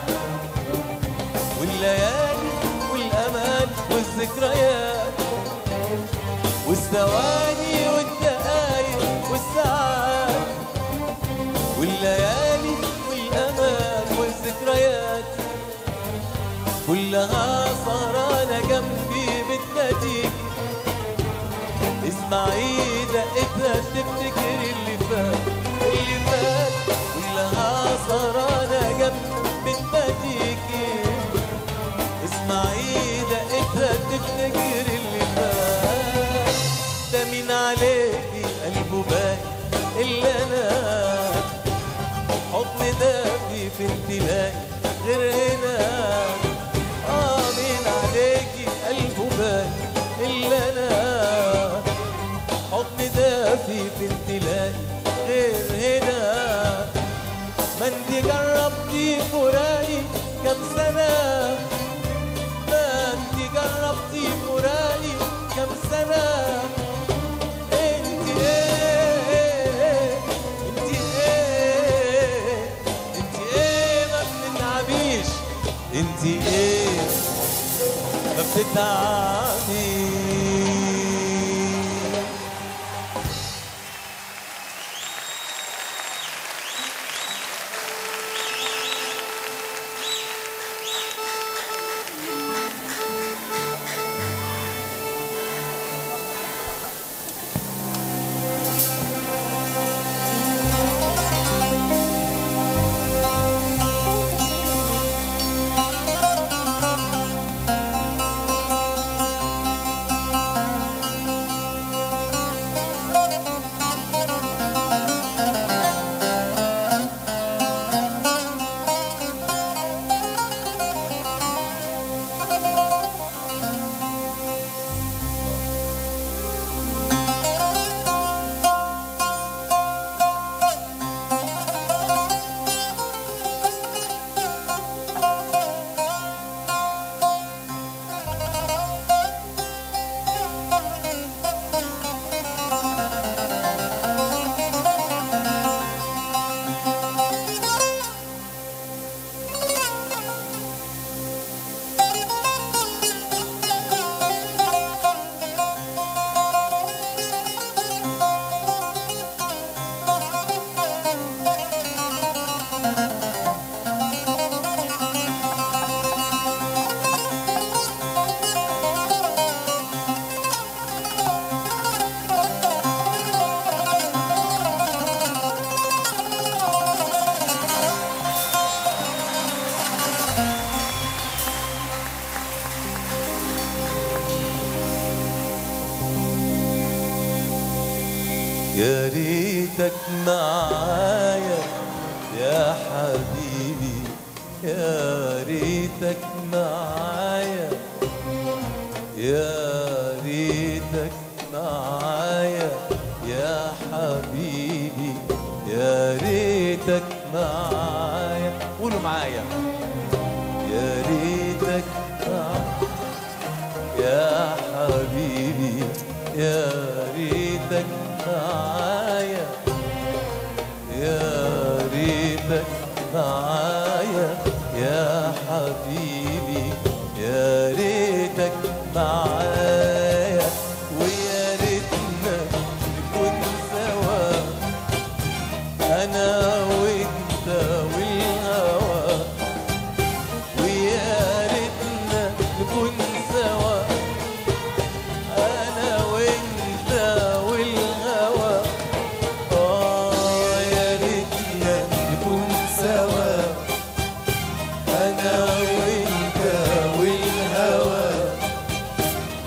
والليالي والأمان والذكريات والثواني الثواني والدقايق والساعات والليالي والأمان والذكريات كلها سهرانة جنبي بتناديك اسمعي دقتها تفتكر اللي فات اللي فات كلها سهرانة جنبي بتناديكي اسمعي دقتها تفتكر اللي فات ده مين عليكي قلبه باقي الا انا حضن دافي في انتباهي غير هنا اه مين عليكي قلبه باقي الا انا حضن دافي في انتباهي غير هنا ما انت جربتي فراقي كم سنه ما انت جربتي فراقي كم سنة انت ايه انت ايه انت ايه ما بتتعبيش انت ايه ما بتتعبيش يا ريتك معايا يا حبيبي يا ريتك معايا يا ريتك معايا يا حبيبي يا ريتك معايا قولوا معايا يا ريتك معايا يا حبيبي يا ريتك معايا يا ريتك معايا يا حبيبي يا ريتك معايا ويا ريتنا نكون سوا انا وانت والهوى ويا ريتنا نكون سوا انا وانت والهوى اه يا ريتنا نكون سوا انا وانت والهوى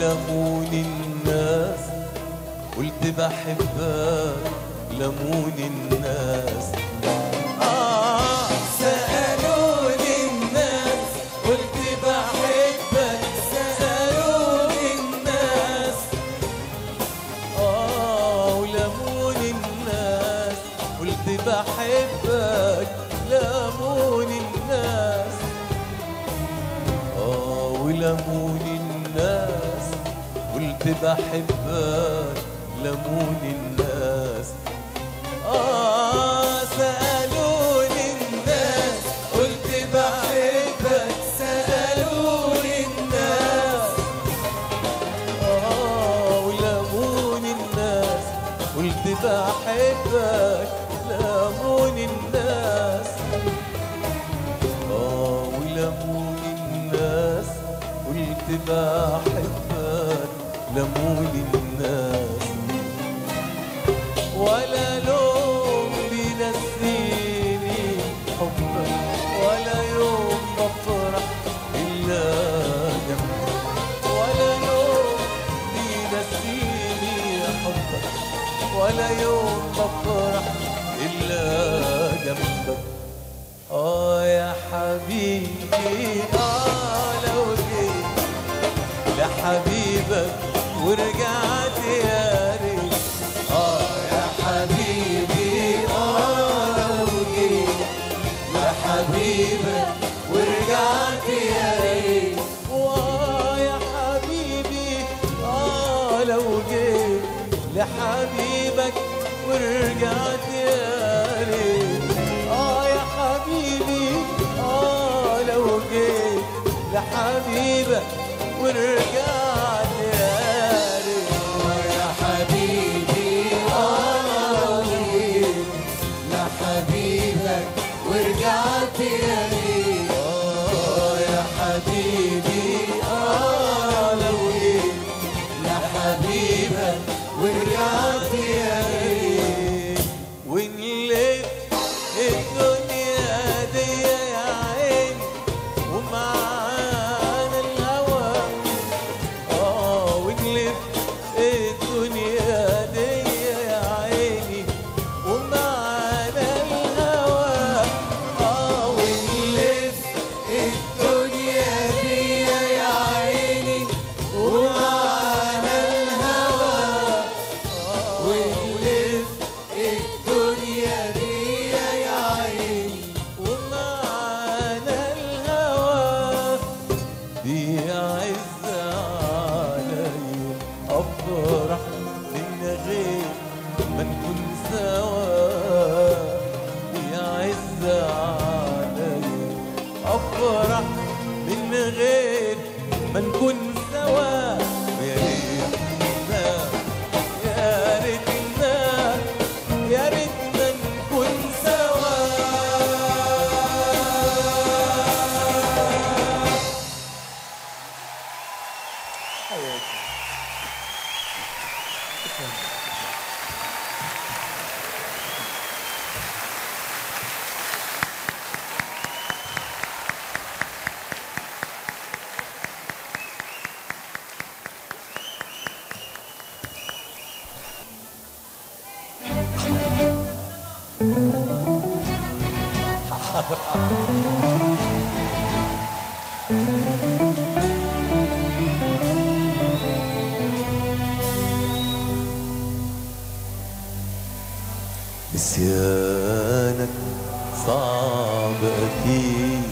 ولموني الناس قلت بحبك لموني الناس آه سألوني الناس قلت بحبك سألوني الناس آه ولموني الناس قلت بحبك لموني الناس آه ولموني الناس قلت بحبك لموني الناس آه سألوني الناس قلت بحبك سألوني الناس آه ولموني الناس قلت بحبك لموني الناس آه ولموني الناس قلت بحبك لموني الناس ولا لوم بينسيني حبك ولا يوم بفرح إلا جنبك ولا يوم بينسيني حبك ولا يوم بفرح إلا جنبك آه يا حبيبي آه لو جيت لحبيبك ورجعت يا ريت آه يا حبيبي آه لو جيت لحبيبك ورجعت يا ريت وآه يا حبيبي آه لو جيت لحبيبك ورجعت يا ريت آه يا حبيبي آه لو جيت لحبيبك ورجعت يا ريت آه يا حبيبي آه لو جيت لحبيبك ورجعت يا ريت آه يا حبيبي آه لو جيت لحبيبك ورجعت يا ريت ونلف الدنيا دي يا عيني ومعانا الهوى اه ونلف الدنيا دي يا عيني ومعانا الهوى اه ونلف الدنيا دي يا عيني ومعانا الهوى ونلف الدنيا دي يا عيني ومعانا الهوى بيعز علي افرح من غير ما نكون سوا بيعز علي افرح من غير ما نكون سوا يا ريتنا يا ريتنا يا ريتنا نكون سوا نسيانك صعب أكيد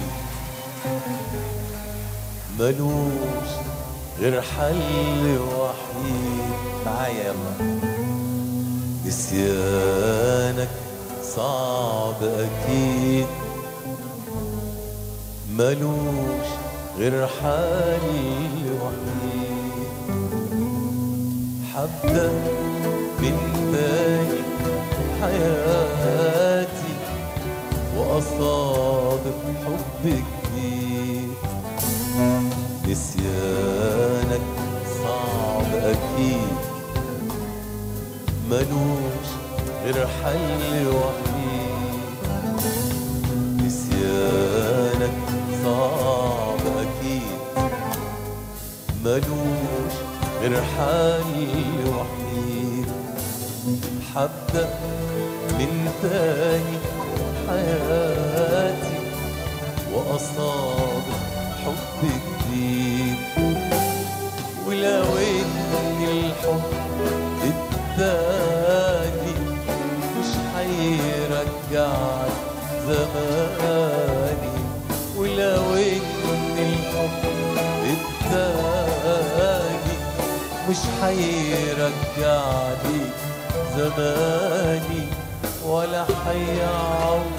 ملوش غير حل وحيد معايا يلا نسيانك صعب أكيد ملوش غير حل وحيد حبدأ من تاني حياتي وأصادف حب جديد نسيانك صعب أكيد ملوش غير حل وحيد نسيانك صعب أكيد ملوش غير حالي وحيد حبدأ من تاني حياتي وأصاب حب جديد ولو إن الحب التاني مش هيرجعك زماني ولو إن الحب التاني مش هيرجعني زماني ولا هيعوض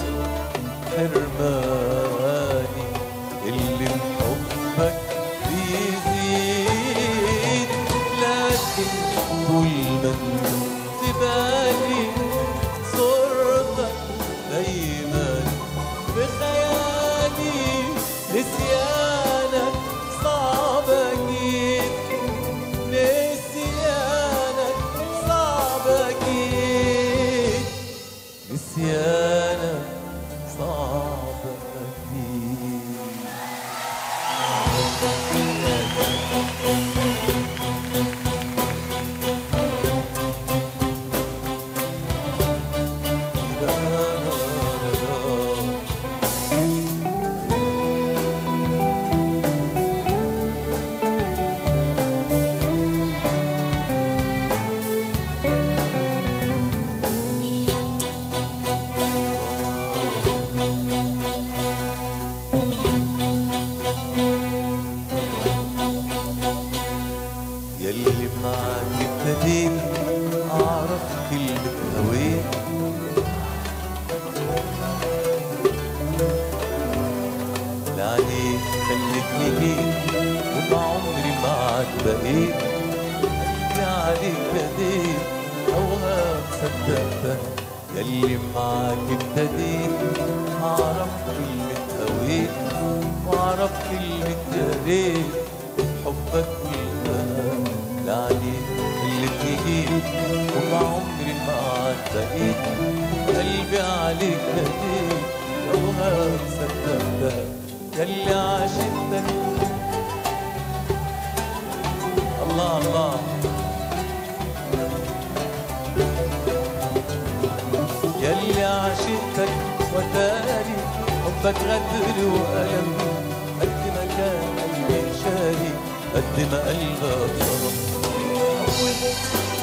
حرماني اللي بحبك بيزيد لكن طول ما انت في بالي صورتك دايما بخيالي نسيانك صعب اكيد نسيانك صعب اكيد نسيانك صعب اكيد يلي معاك ابتديت اعرف كلمة هويت لعنيك خلتني جيت وما عمري معاك بقيت قلبي عليك بديت اوهام صدقتها يلي معاك ابتديت اعرف كلمة هويت واعرف كلمة يا ريت حبك كلها لعنيك خلتني جيت وما عمري معاك بقيت قلبي عليك بديت اوهام صدقتها يلي عاشقتك الله الله يلي عاشقتك وتاري حبك غدر وألم قد ما كان قلبي شاري قد ما قلبك ظلم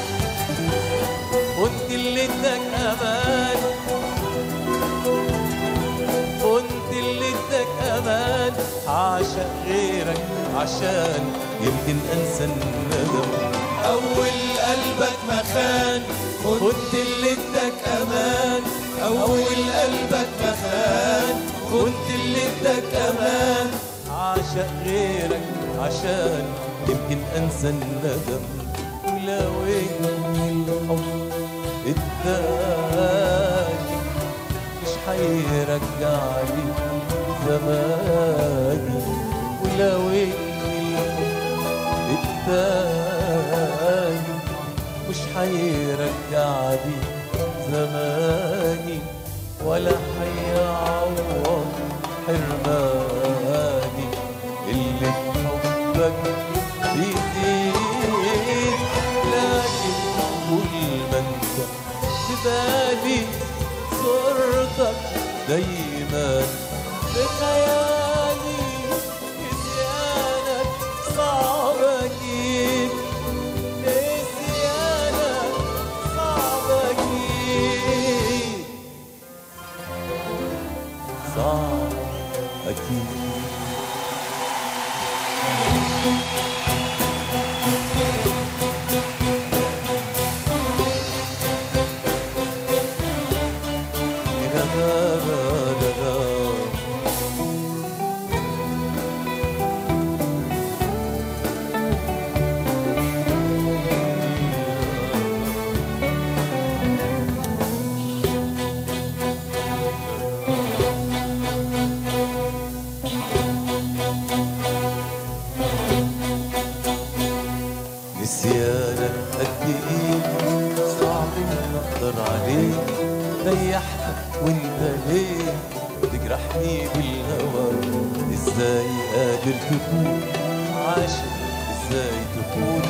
وانت اللي اداك امان وانت اللي اداك امان عاشق غيرك عشان يمكن انسى الندم أول قلبك مخان كنت اللي اداك أمان أول قلبك مخان كنت اللي اداك أمان عاشق غيرك عشان يمكن انسى الندم ولو ان الحب التاني مش هيرجعني زماني ولو ان الحب التاني مش هيرجعني زماني ولا هيعوض حرماني اللي بحبك بيزيد لكن كل ما انت في بالي صورتك دايما بخيالي نسيانك صعب اكيد نسيانك صعب اكيد صعب اكيد لا لا لا لا لا نسيانك قد ايه صعب ان اقدر عليه ريحتك وانت ليه تجرحني بالهوى ازاي قادر تكون عاشق ازاي تكون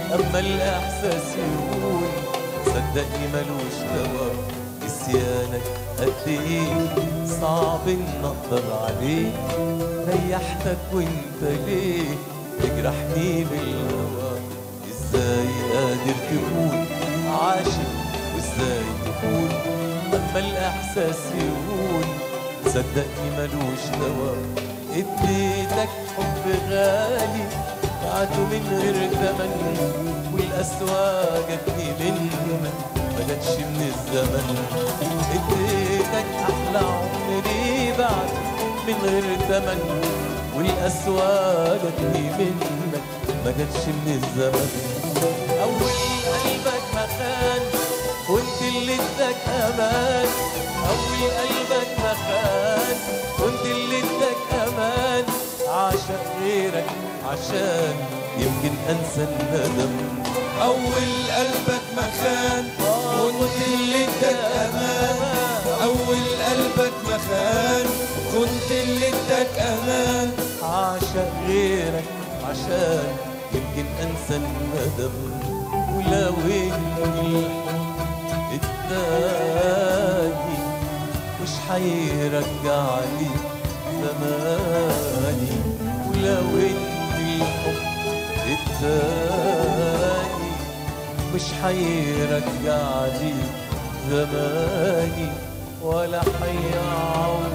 اما الاحساس يهون صدقني ملوش دوا نسيانك قد ايه صعب ان اقدر عليه ريحتك وانت ليه تجرحني بالهوى ازاي قادر تكون عاشق وازاي تكون اما الاحساس يهون صدقني ملوش دوا اديتك حب غالي بعته من غير ثمن والقسوة جاتني منك ما جاتش من الزمن اديتك احلى عمري بعته من غير ثمن والقسوة جاتني منك ما جاتش من الزمن اول قلبك ما خان وانت اللي اداك امان اول قلبك ما خان وانت اللي اداك امان عاشق غيرك عشان يمكن انسى الندم أول قلبك مخان كنت اللي اداك أمان أول قلبك مخان كنت اللي اداك أمان عاشق غيرك عشان يمكن انسى الندم ولو ان الحب التاني مش حيرجعني زماني ولو ان الحب التاني مش حيرجعني زماني ولا حيعوض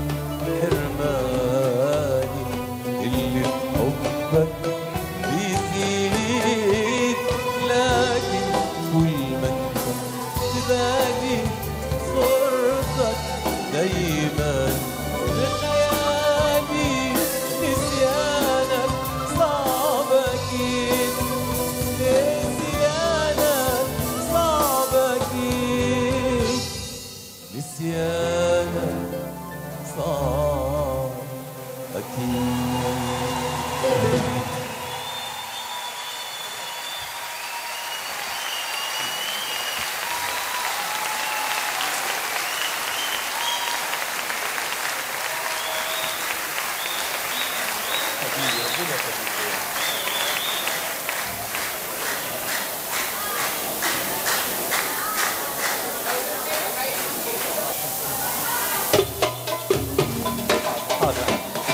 حرماني اللي في حبك بيزيد لكن كل ما انت تبالي صورتك دايما بخيالي نسيانك صعب اكيد نسيانك صعب اكيد نسيانك صعب اكيد حاضر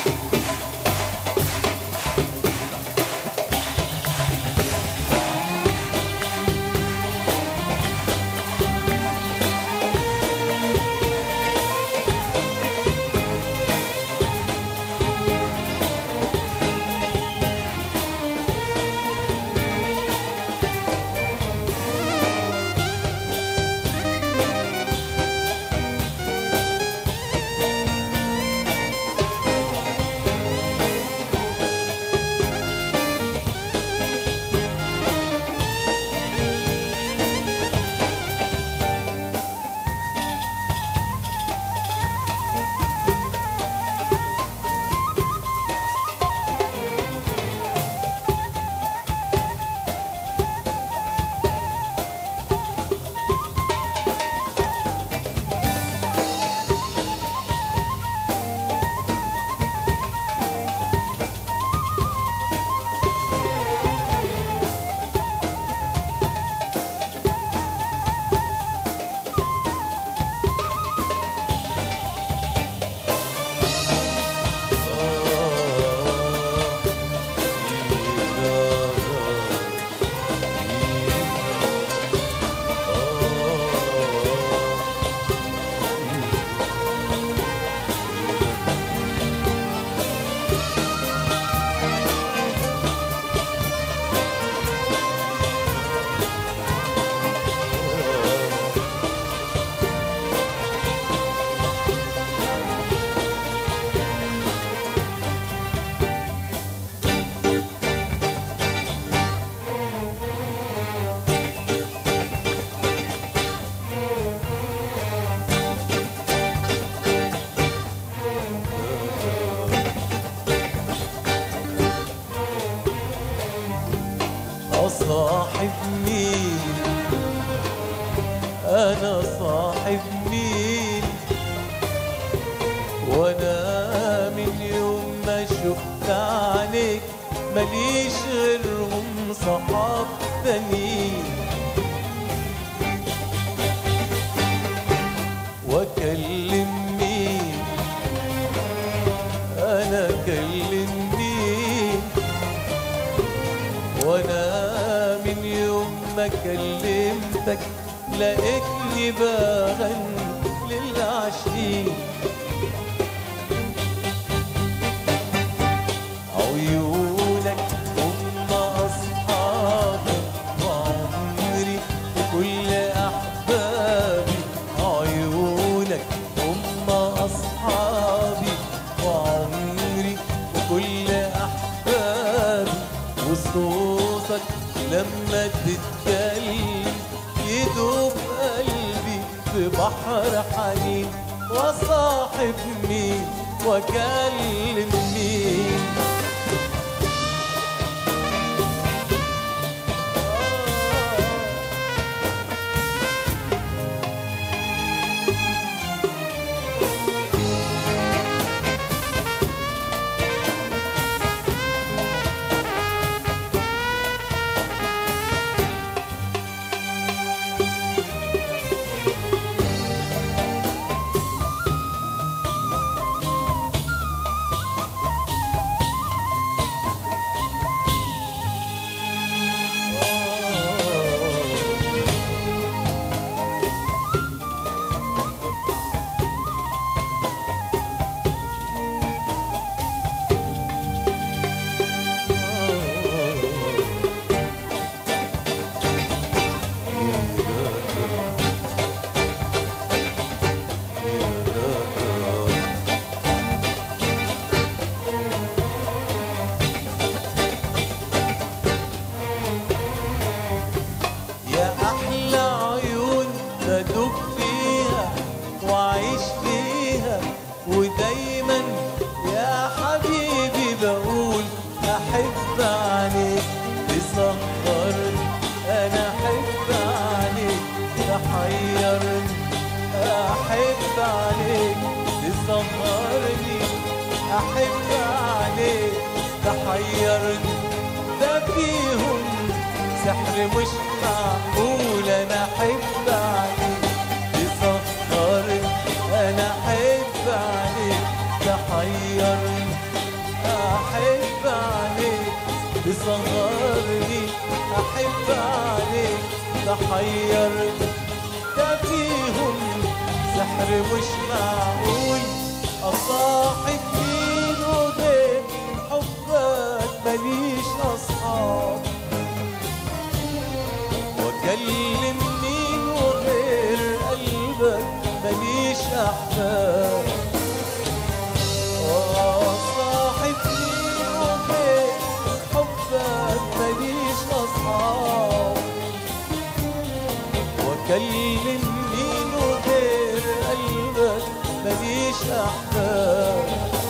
أصاحب مين أنا صاحب مين وأنا من يوم ما شفت عليك ماليش غيرهم صحاب تانيين واكلم مين انا اكلم مين وانا من يوم ما كلمتك لقيتني بغني للعشرين عيونك هم أصحابي وعمري وكل أحبابي عيونك هم أصحابي وعمري وكل أحبابي وصوتك لما تتكلم يدوب قلبي في بحر حنين وصاحب مين واكلم مين يا احلى عيون بدوب فيها واعيش فيها ودايما يا حبيبي بقول احب عليك تسهرني انا احب عليك تحيرني احب عليك تسهرني احب عليك تحيرني ده فيهم سحر مش معقول انا احب عليك تسهرني انا احب عليك تحيرني احب عليك تسهرني احب عليك تحيرني ده فيهم سحر مش معقول اصاحب مين وغير حبك ماليش اصحاب واكلم مين وغير قلبك ماليش احباب آه، صاحب مين وغير حبك ماليش اصحاب واكلم مين وغير قلبك ماليش احباب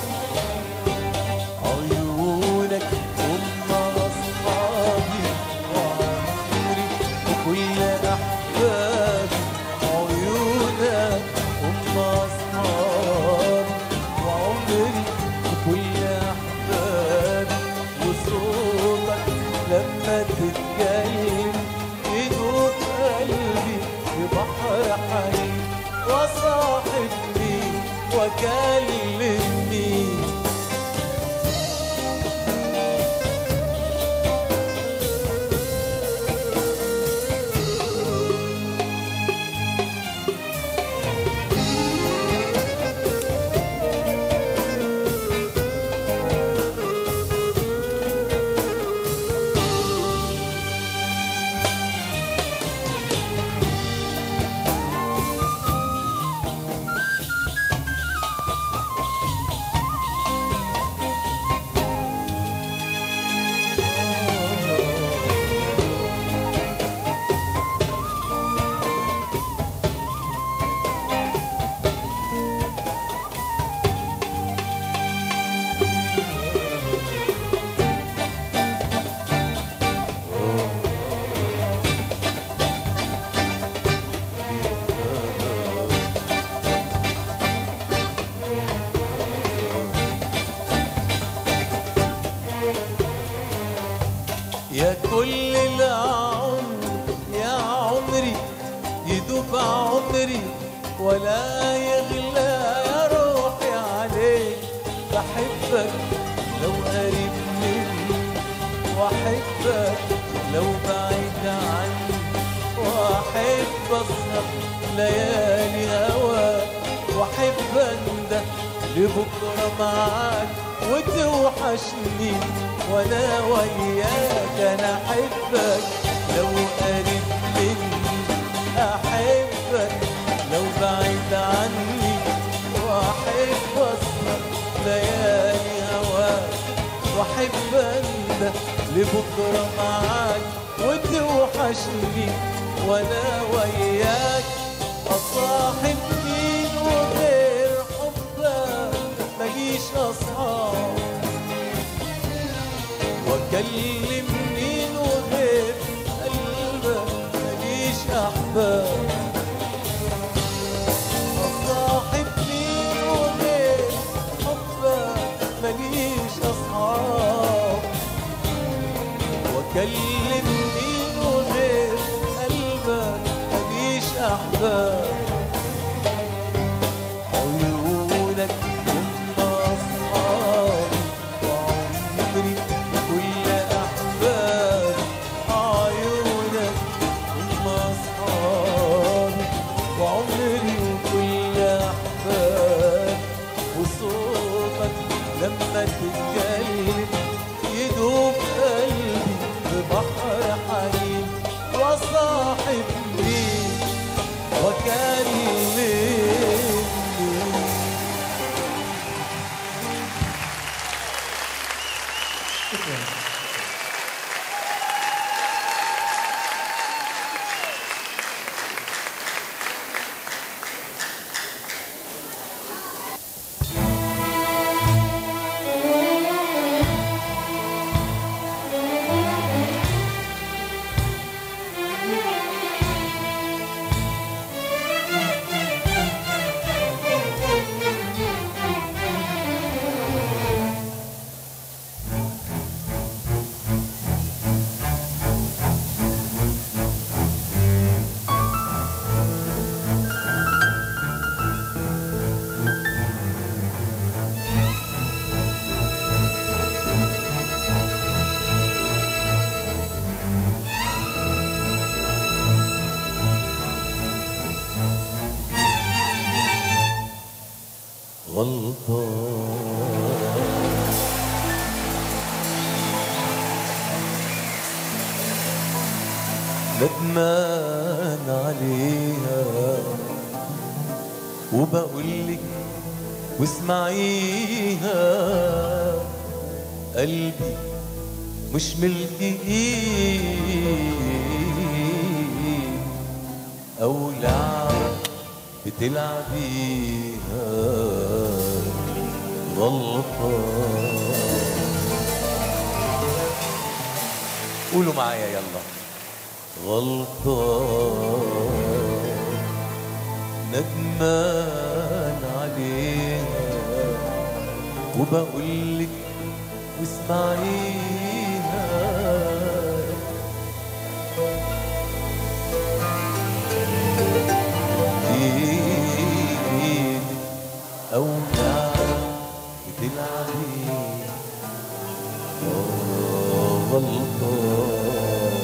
عيونك هم اصحابي وعمري وكل احبابي عيونك هم اصحابي وعمري وكل احبابي وصوتك لما تتكلم يدوب قلبي في بحر حنين وصاحبني وكلمني يا كل العمر يا عمري يدوب عمري ولا يغلى يا روحي عليك بحبك لو قريب مني واحبك لو بعيد عني واحب اسهر ليالي هواك واحب انده لبكره معاك وتوحشني وانا وياك انا احبك لو قريب مني احبك لو بعيد عني واحب اسهر ليالي هواك واحب انده لبكره معاك وتوحشني وانا وياك اصاحب مين وغير حبك ماليش اصحاب واكلم مين وغير قلبك ماليش احباب اصاحب مين وغير حبك ماليش اصحاب واكلم مين وغير قلبك ماليش احباب عيونك هم اصحابي وعمري كل احبابي عيونك هم اصحابي وعمري وكل احبابي وصوتك لما تتكلم يدوب قلبي ببحر حنين وصاحب مين وكلمني غلطان ندمان عليها وبقولك واسمعيها قلبي مش ملكي أو لعبة بتلعبيها غلطان قولوا معايا يلا غلطان ندمان عليها وبقولك واسمعيها ايدي او لعبة بتلعبي آه، غلطان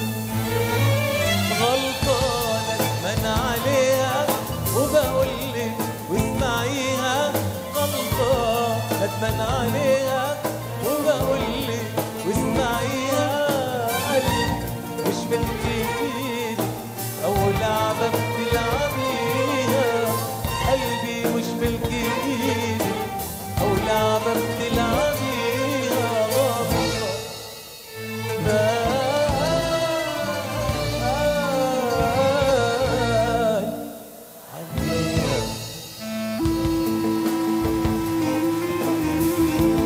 غلطانة من عليها وبقولك واسمعيها غلطان ندمان عليها وبقولك واسمعيها قلبي مش بالجديد أو لعبة بتلعبيها قلبي مش بالجديد أو لعبة بتلعبيها غلطان ندمان عليها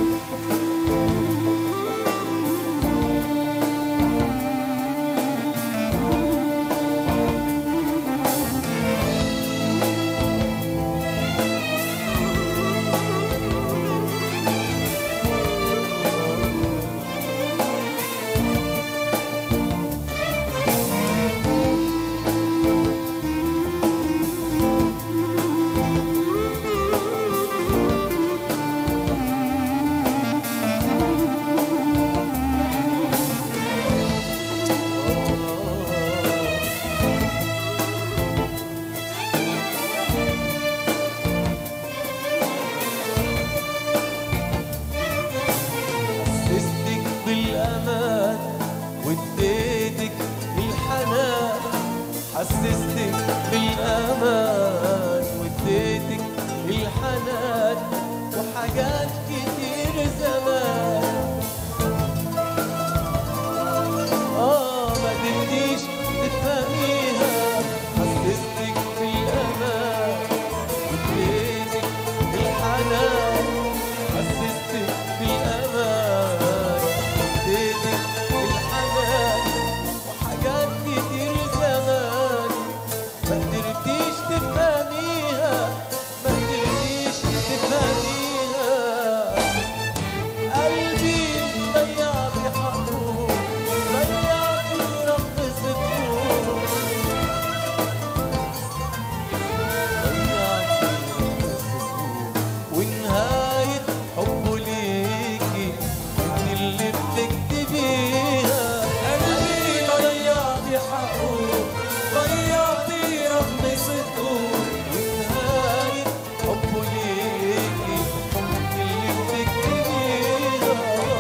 واديتك الحنان حسستك بالامان واديتك الحنان وحاجات كتير زمان اه ما قدرتيش تفهميها حسستك بالامان واديتك الحنان حسستك بالامان اديتك الحنان وحاجات كتير زمان ما قدرتيش تفهميها ما قدرتيش تفهميها قلبي ضيع بحقه ضيع في رب صدقه ضيع في رب صدقه ونهاية حبه ليكي انت اللي بتكتبيها قلبي ضيع بحقه ضيع في رب صدقه ونهاية حبه ليكي انت اللي بتكتبيها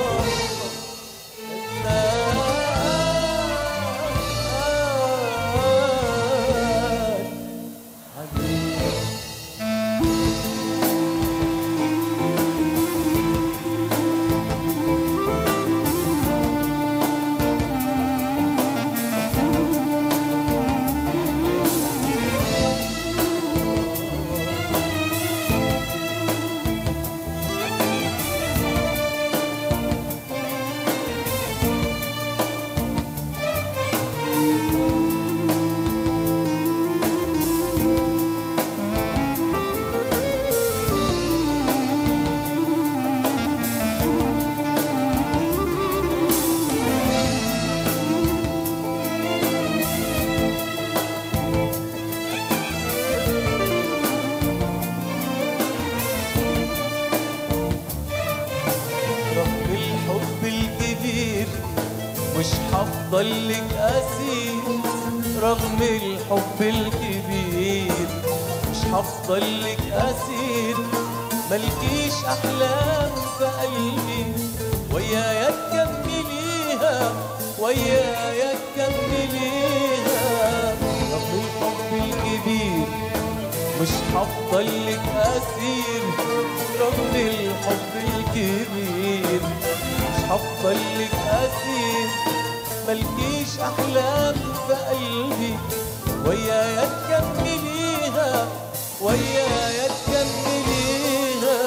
رغم الحب الكبير مش هفضل لك اسير رغم الحب الكبير مش هفضل لك اسير ملكيش احلام في قلبي ويايا تكمليها ويايا تكمليها رغم الحب الكبير مش هفضل لك اسير رغم الحب الكبير مش هفضل لك اسير ملكيش احلام في قلبي ويايا تكمليها ويايا تكمليها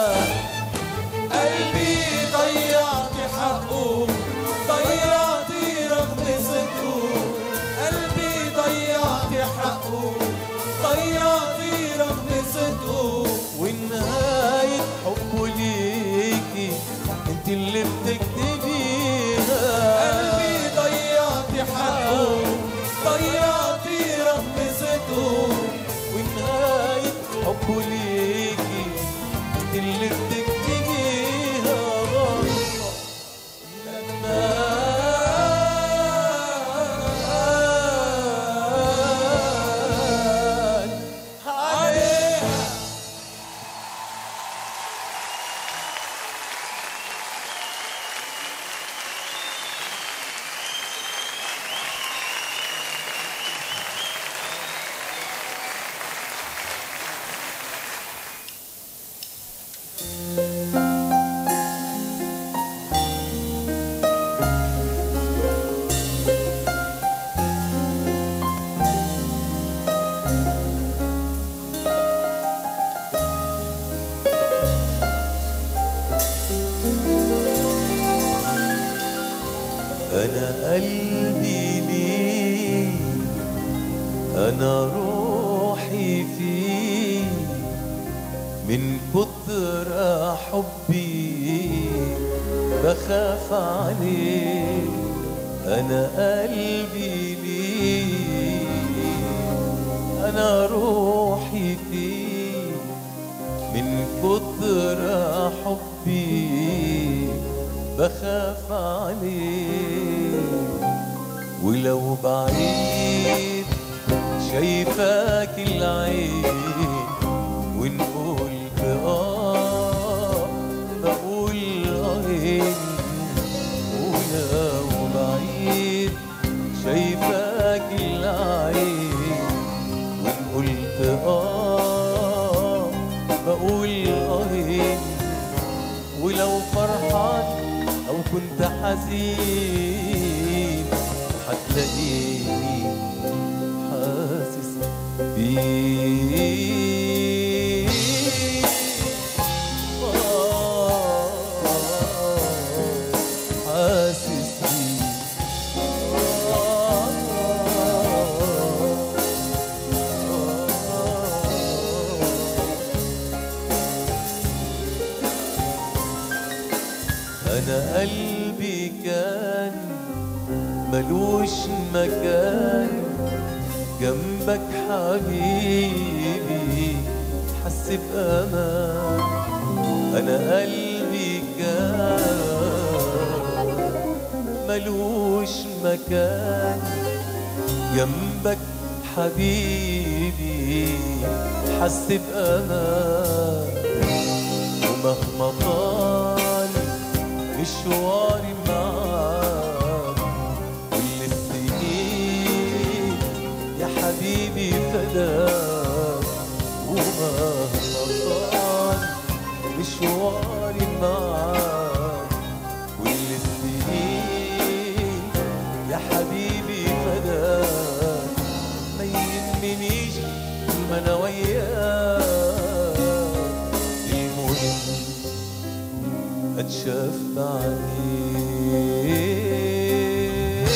قلبي ضيعت حقه ضيعت رغم صدقه قلبي ضيعت حقه ضيعت رغم صدقه ونهاية حبه ليكي انت اللي بتكتبيها قلبي ضيعت حقه ضيعت رغم صدقه ونهاية حبه ليكي انت اللي بتكتبيها عليها أنا قلبي ليه أنا روحي فيه من كتر حبي بخاف عليه أنا قلبي ليه أنا روحي فيه من كتر حبي بخاف عليه ولو بعيد شايفاك العين ونقول بآه بقول آه ولو بعيد حزين هتلاقيني حاسس بيك آه، حاسس بيك أنا قلبي كان ملوش مكان جنبك حبيبي حس بأمان أنا قلبي كان ملوش مكان جنبك حبيبي حس بأمان ومهما طال مشواري معاك كل السنين يا حبيبي فداك ومهما طال مشواري معاك كل السنين يا حبيبي فداك ما يهمنيش طول ما انا وياك المهم اتشاف بعينيك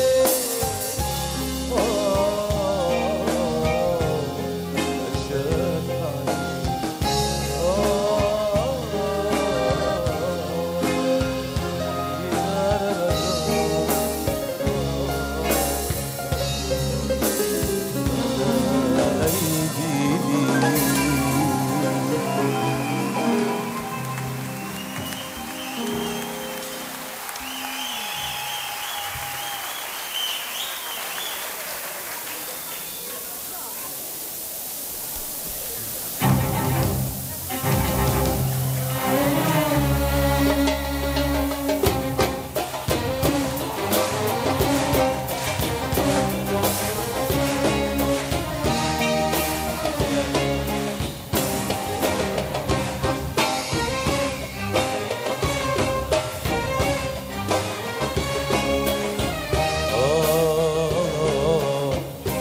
آه، اتشاف بعينيك آه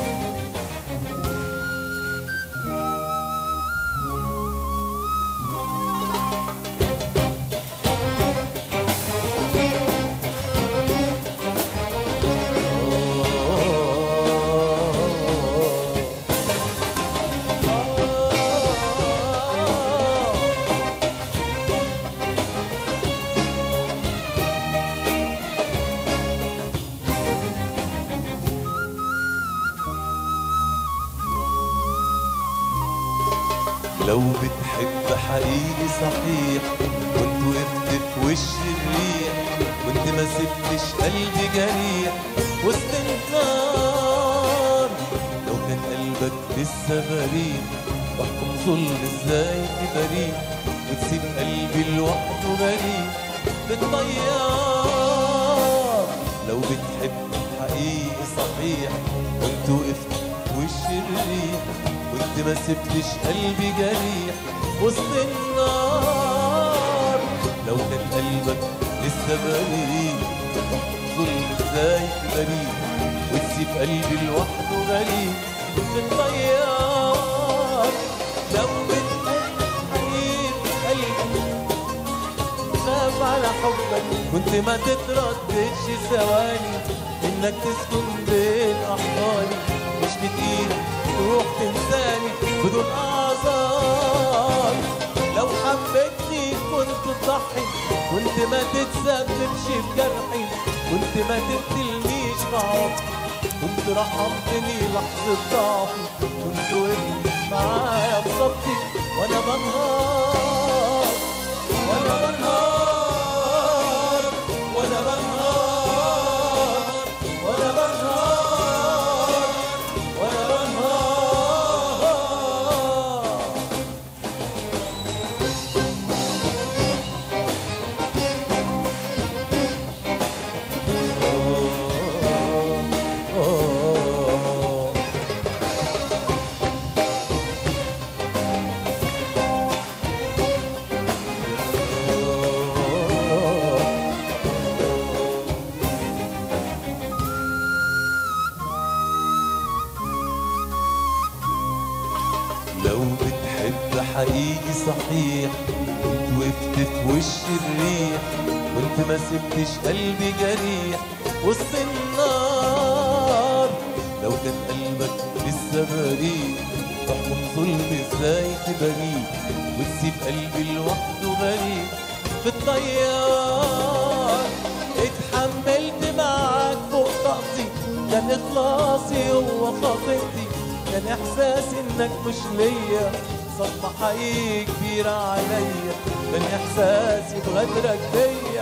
لو بتحب حقيقي صحيح كنت وقفت في وش الريح كنت ما سبتش قلبي جريح وسط النار لو كان قلبك لسه بريء واحكم ظلم ازاي تبريء وتسيب قلبي لوحده بريء بالطيار لو بتحب حقيقي صحيح كنت وقفت في وش الريح كنت ما سبتش قلبي جريح وسط النار لو كان قلبك لسه بريء ظلم ازاي تبريء وتسيب قلبي لوحده غريب بالطيار لو بتحب حقيقي قلبي خاف على حبك كنت ما تترددش ثواني انك تسكن بين احضاني مش بتقيل تروح تنساني بدون اعذار لو حبيتني كنت تضحي كنت ما تتسببش في جرحي كنت ما تقتلنيش بعض كنت رحمتني لحظة ضعفي كنت وقفت معايا بصبتي وانا بنهار وانا بنهار وانا بنهار وانا بنهار وانا بنهار لو بتحب حقيقي صحيح كنت وقفت في وش الريح كنت ما سبتش قلبي جريح وسط النار لو كان قلبك لسه بريء تحكم ظلم ازاي تبريه وتسيب قلبي لوحده غريب في الطيار اتحملت معاك فوق طاقتي كان اخلاصي هو خاطئتي كان احساسي انك مش ليا صدمة حقيقي كبيرة عليا كان احساسي بغدرك بيا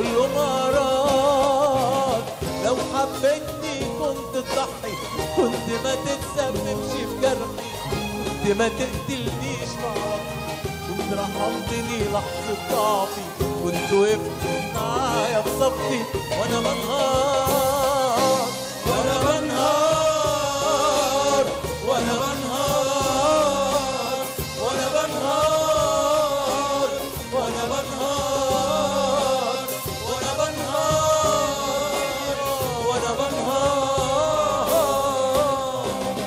والامارات لو حبيتني كنت تضحي كنت ما تتسببش في جرحي كنت ما تقتلنيش معرفي كنت رحمتني لحظة ضعفي كنت وقفت معايا في صفي وانا بنهار وانا بنهار وانا بنهار وانا بنهار وانا بنهار وانا بنهار وانا بنهار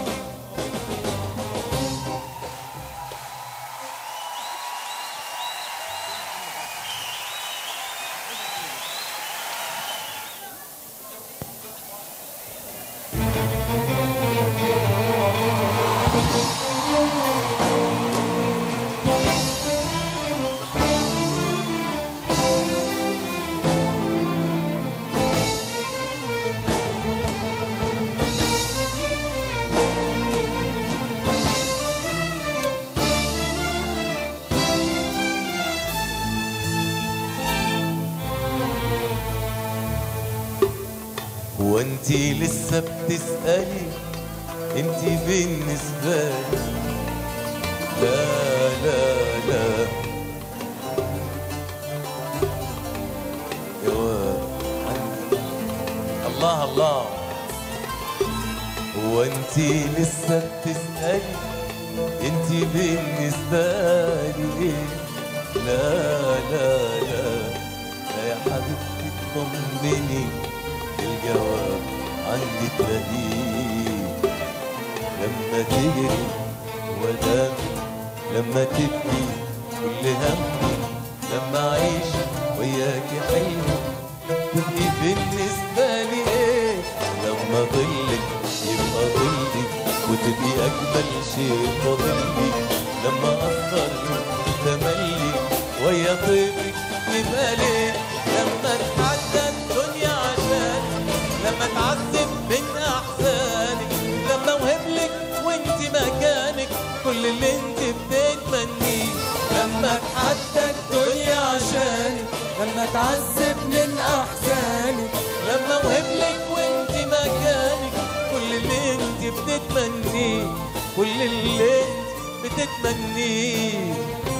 وانتي لسه بتسألي انتي بالنسبة لي لا لا لا يا واد عندي الله الله وانتي لسه بتسألي انتي بالنسبة لي ايه لا لا لا لا يا حبيبتي اطمني الجواب عندي تلاقيه لما تجري ودم لما تبكي كل همي لما اعيش وياكي حلو تبقي بالنسبة لي ايه لما ضلك يبقى ضلي وتبقي اجمل شيء فاضلي لما اثر تملي ويا طيبك يبقى ليه لما اتحدى الدنيا عشان لما اتعذب من احزانك لما اوهبلك وانت مكانك كل اللي انت بتتمنيه لما اتحدى الدنيا عشانك لما تعذب من احزانك لما اوهبلك وانت مكانك كل اللي انت بتتمنيه كل اللي انت بتتمنيه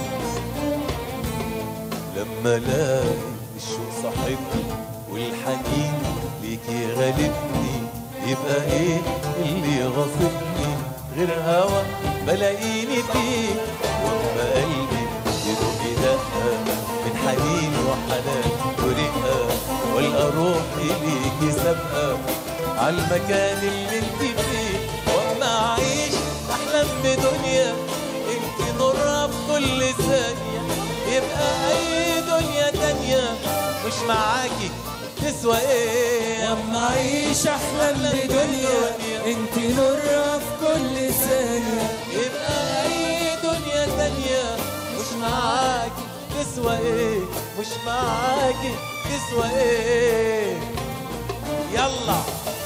لما الاقي الشوق صاحبني والحنين ليكي غالبني يبقى ايه اللي غاصبني غير هوا بلاقيني فيه واما قلبي يدق دقه من حنين وحنان ورقه والقى روحي ليكي سابقه عالمكان اللي انت فيه واما اعيش احلم بدنيا انت نورها في كل ثانيه يبقى اي دنيا تانية مش معاكي تسوى ايه لما اعيش احلم بدنيا انت نورها في كل ثانيه يبقى اي دنيا تانية مش معاكي تسوى ايه مش معاكي تسوى ايه يلا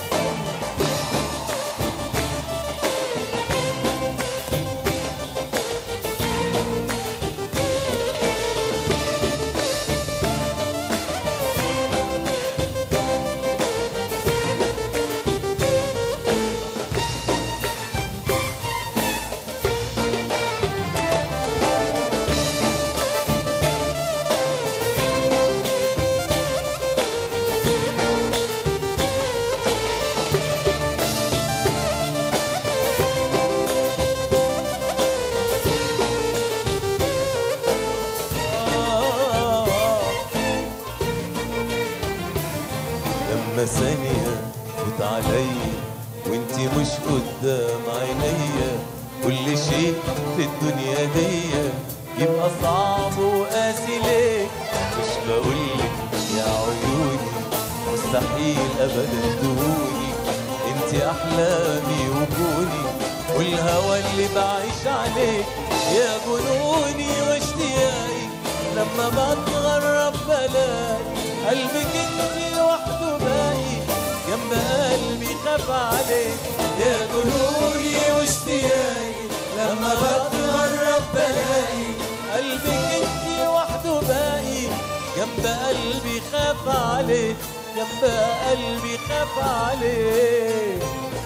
لما ثانية فوت عليا وانتي مش قدام عينيا كل شيء في الدنيا دي يبقى صعب وقاسي ليك مش بقولك يا عيوني مستحيل ابدا تهوني انت احلامي وكوني والهوى اللي بعيش عليه يا جنوني واشتياقي لما بتغرب بلاقي قلبك انت لوحده باقي جنب قلبي خاف عليك يا جنوني واشتياقي لما بتغرب بلاقي قلبك انت لوحده باقي جنب قلبي خاف عليك جنب قلبي خاف عليك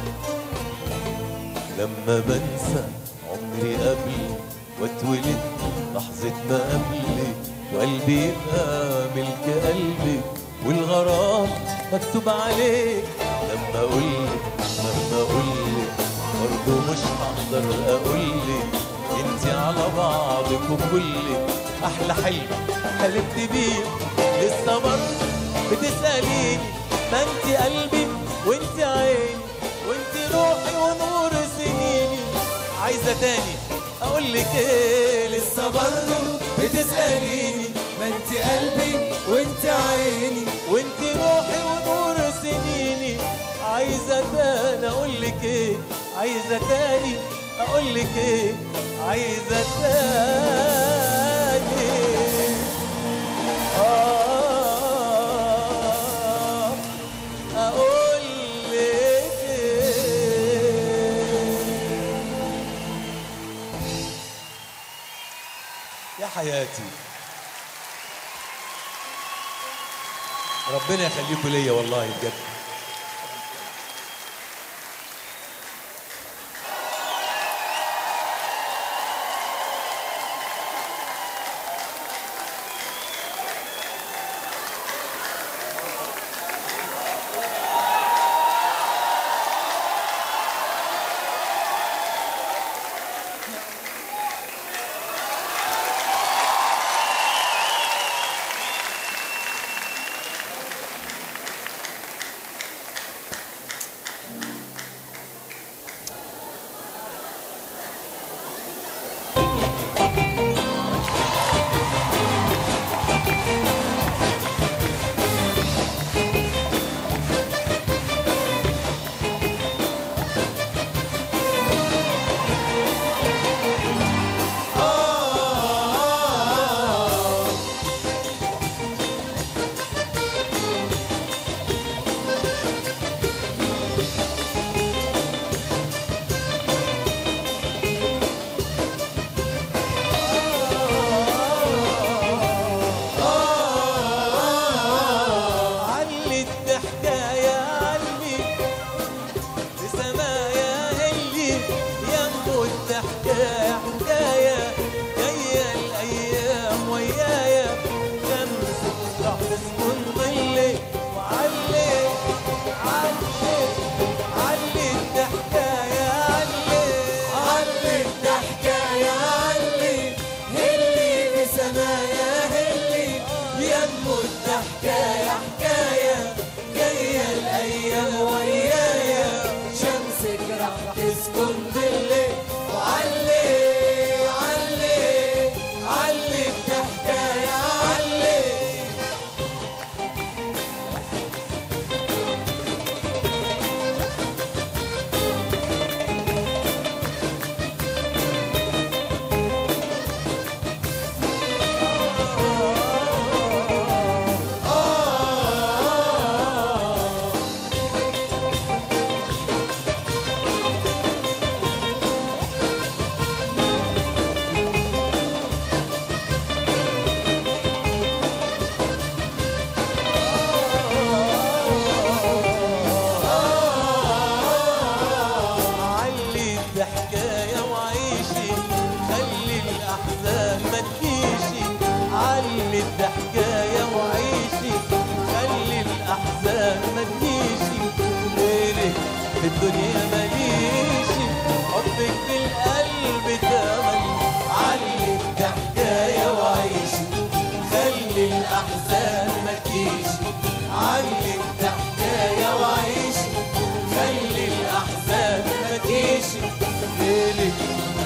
لما بنسى عمري قبلي واتولد لحظة ما قبلي وقلبي يبقى ملك قلبك والغرام مكتوب عليك لما اقولك لما اقولك برضه مش هقدر اقولك انت على بعضك وكلك احلى حلم حلمت بيه لسه برضه بتسأليني ما انت قلبي وانت عيني وانت روحي ونور سنيني عايزة تاني اقول لك ايه لسه برضه بتسأليني ما انت قلبي وانت عيني وانت روحي ونور سنيني عايزة تاني اقول لك ايه عايزة تاني اقول لك ايه عايزة تاني آه اقول لك ايه يا حياتي ربنا يخليكم ليا والله بجد علي الحكاية علي بسمايا هلي يمو الحكاية حكاية جاية الأيام ويايا شمس راح تسكن ظلي وعلي علي علي الحكاية علي علي الحكاية علي هلي بسمايا هلي يمو الحكاية حكاية جاية الأيام ويايا شمسك راح تسكن ظلي وعلي علي علي الحكاية علي علي الحكاية وعيشي خلي الأحزان ما تجيشي علي الحكاية وعيشي خلي الأحزان ما تجيشي غيرك في الدنيا ماليشي حبك في القلب تمل علي الحكاية وعيشي خلي الأحزان ما تجيشي علي الحكاية وعيشي خلي الأحزان ما تجيشي ليلك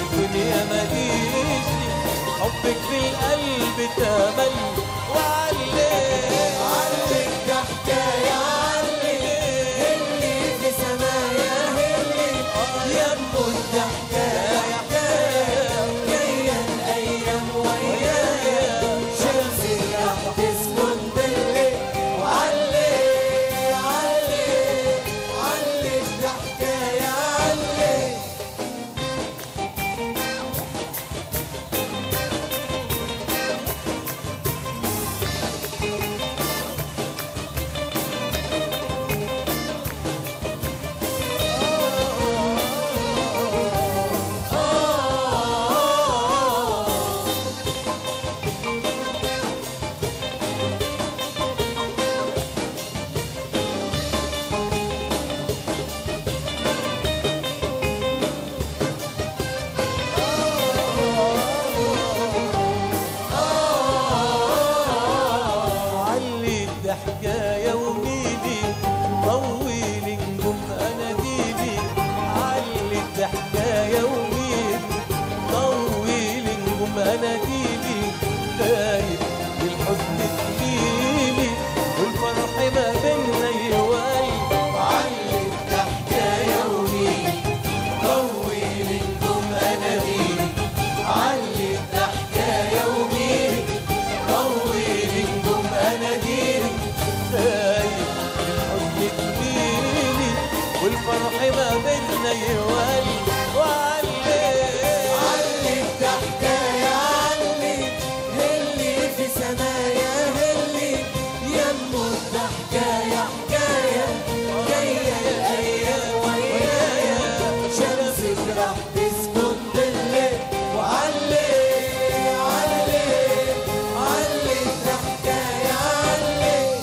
والفرح ما بينا يولي وعلي علي الضحكاية علي هلي في سمايا هلي يمو الضحكاية حكاية جاية الأيام ويايا شمسك راح تسكن بالليل وعلي علي علي الضحكاية علي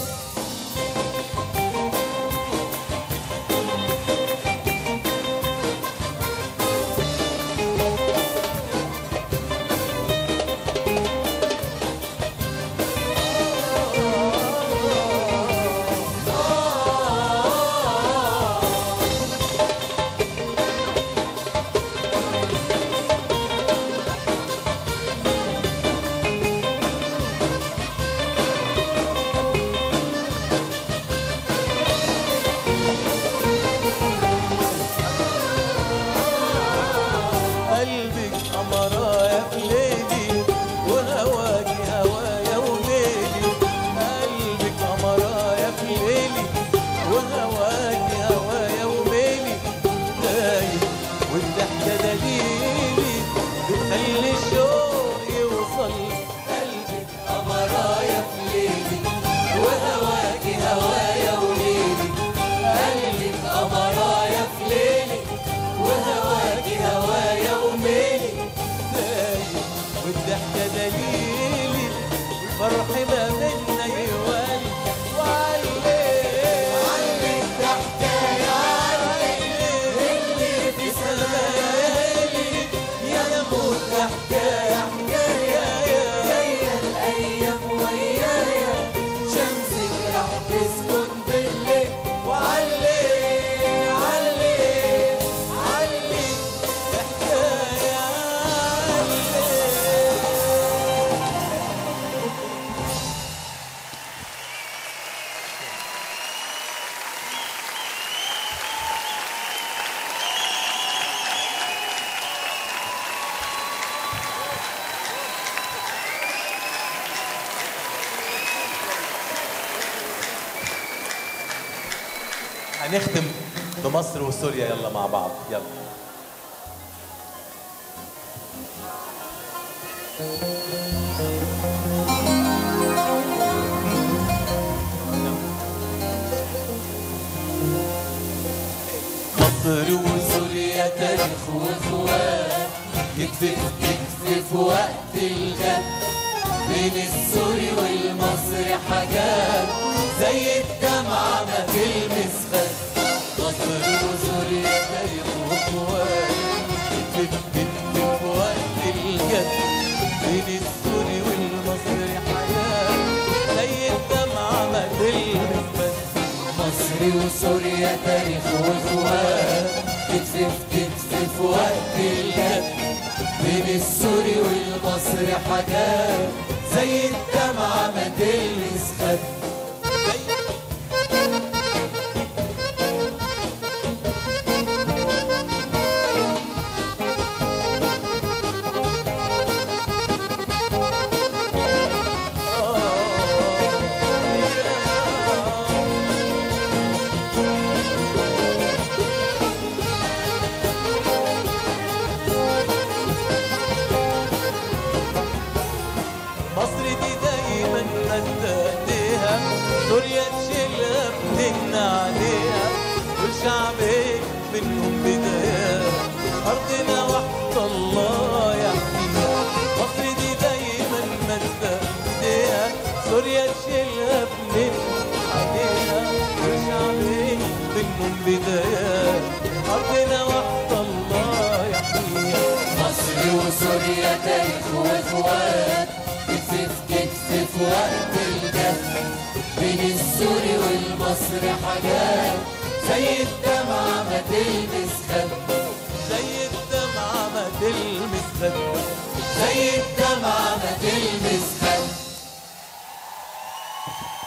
قلبك قمرايا في ليلي وهواكي هوايا وليلي قلبك قمرايا في ليلي وهواكي هوايا وميلي دايم والضحكة دليلي بتخلي الشوق يوصل قلبك قمرايا في ليلي وهواكي هوايا وليلي قلبك قمرايا في ليلي وهواكي هوايا وميلي دايم والضحكة دليلي والفرح ما بينا يوالي وعلي علي الضحكاية علي اللي في سمايا يا نموت حكاية حكاية جاية الأيام ويايا شمسك راح تسكن بالليل وعلي علي علي حكاية علي هنختم بمصر وسوريا يلا مع بعض يلا مصر وسوريا تاريخ واخوات كتف كتف في وقت الجد بين السوري والمصري حاجات زي الدمعة ما تلمس خد مصر وسوريا تاريخ واخوات كتف كتف في وقت الجد بين السوري والمصري حياة زي الدمعة ما تلمس بس مصر وسوريا تاريخ واخوات كتف في كتف في وقت الجد بين السوري والمصري حاجات زي الدمعة ما تلمس خد مصر دي دايما مداديها سوريا تشيلها بتهنى عليها والشعبين منهم بدايات أرضنا وحد الله يحميها مصر دي دايما مداديها سوريا تشيلها بتهنى عليها والشعبين منهم بدايات أرضنا وحد الله يحميها مصر وسوريا تاريخ واخوات كتف في كتف في وقت الجد بين السوري والمصري حاجات زي الدمعة ما تلمس خد زي الدمعة ما تلمس خد زي الدمعة ما تلمس خد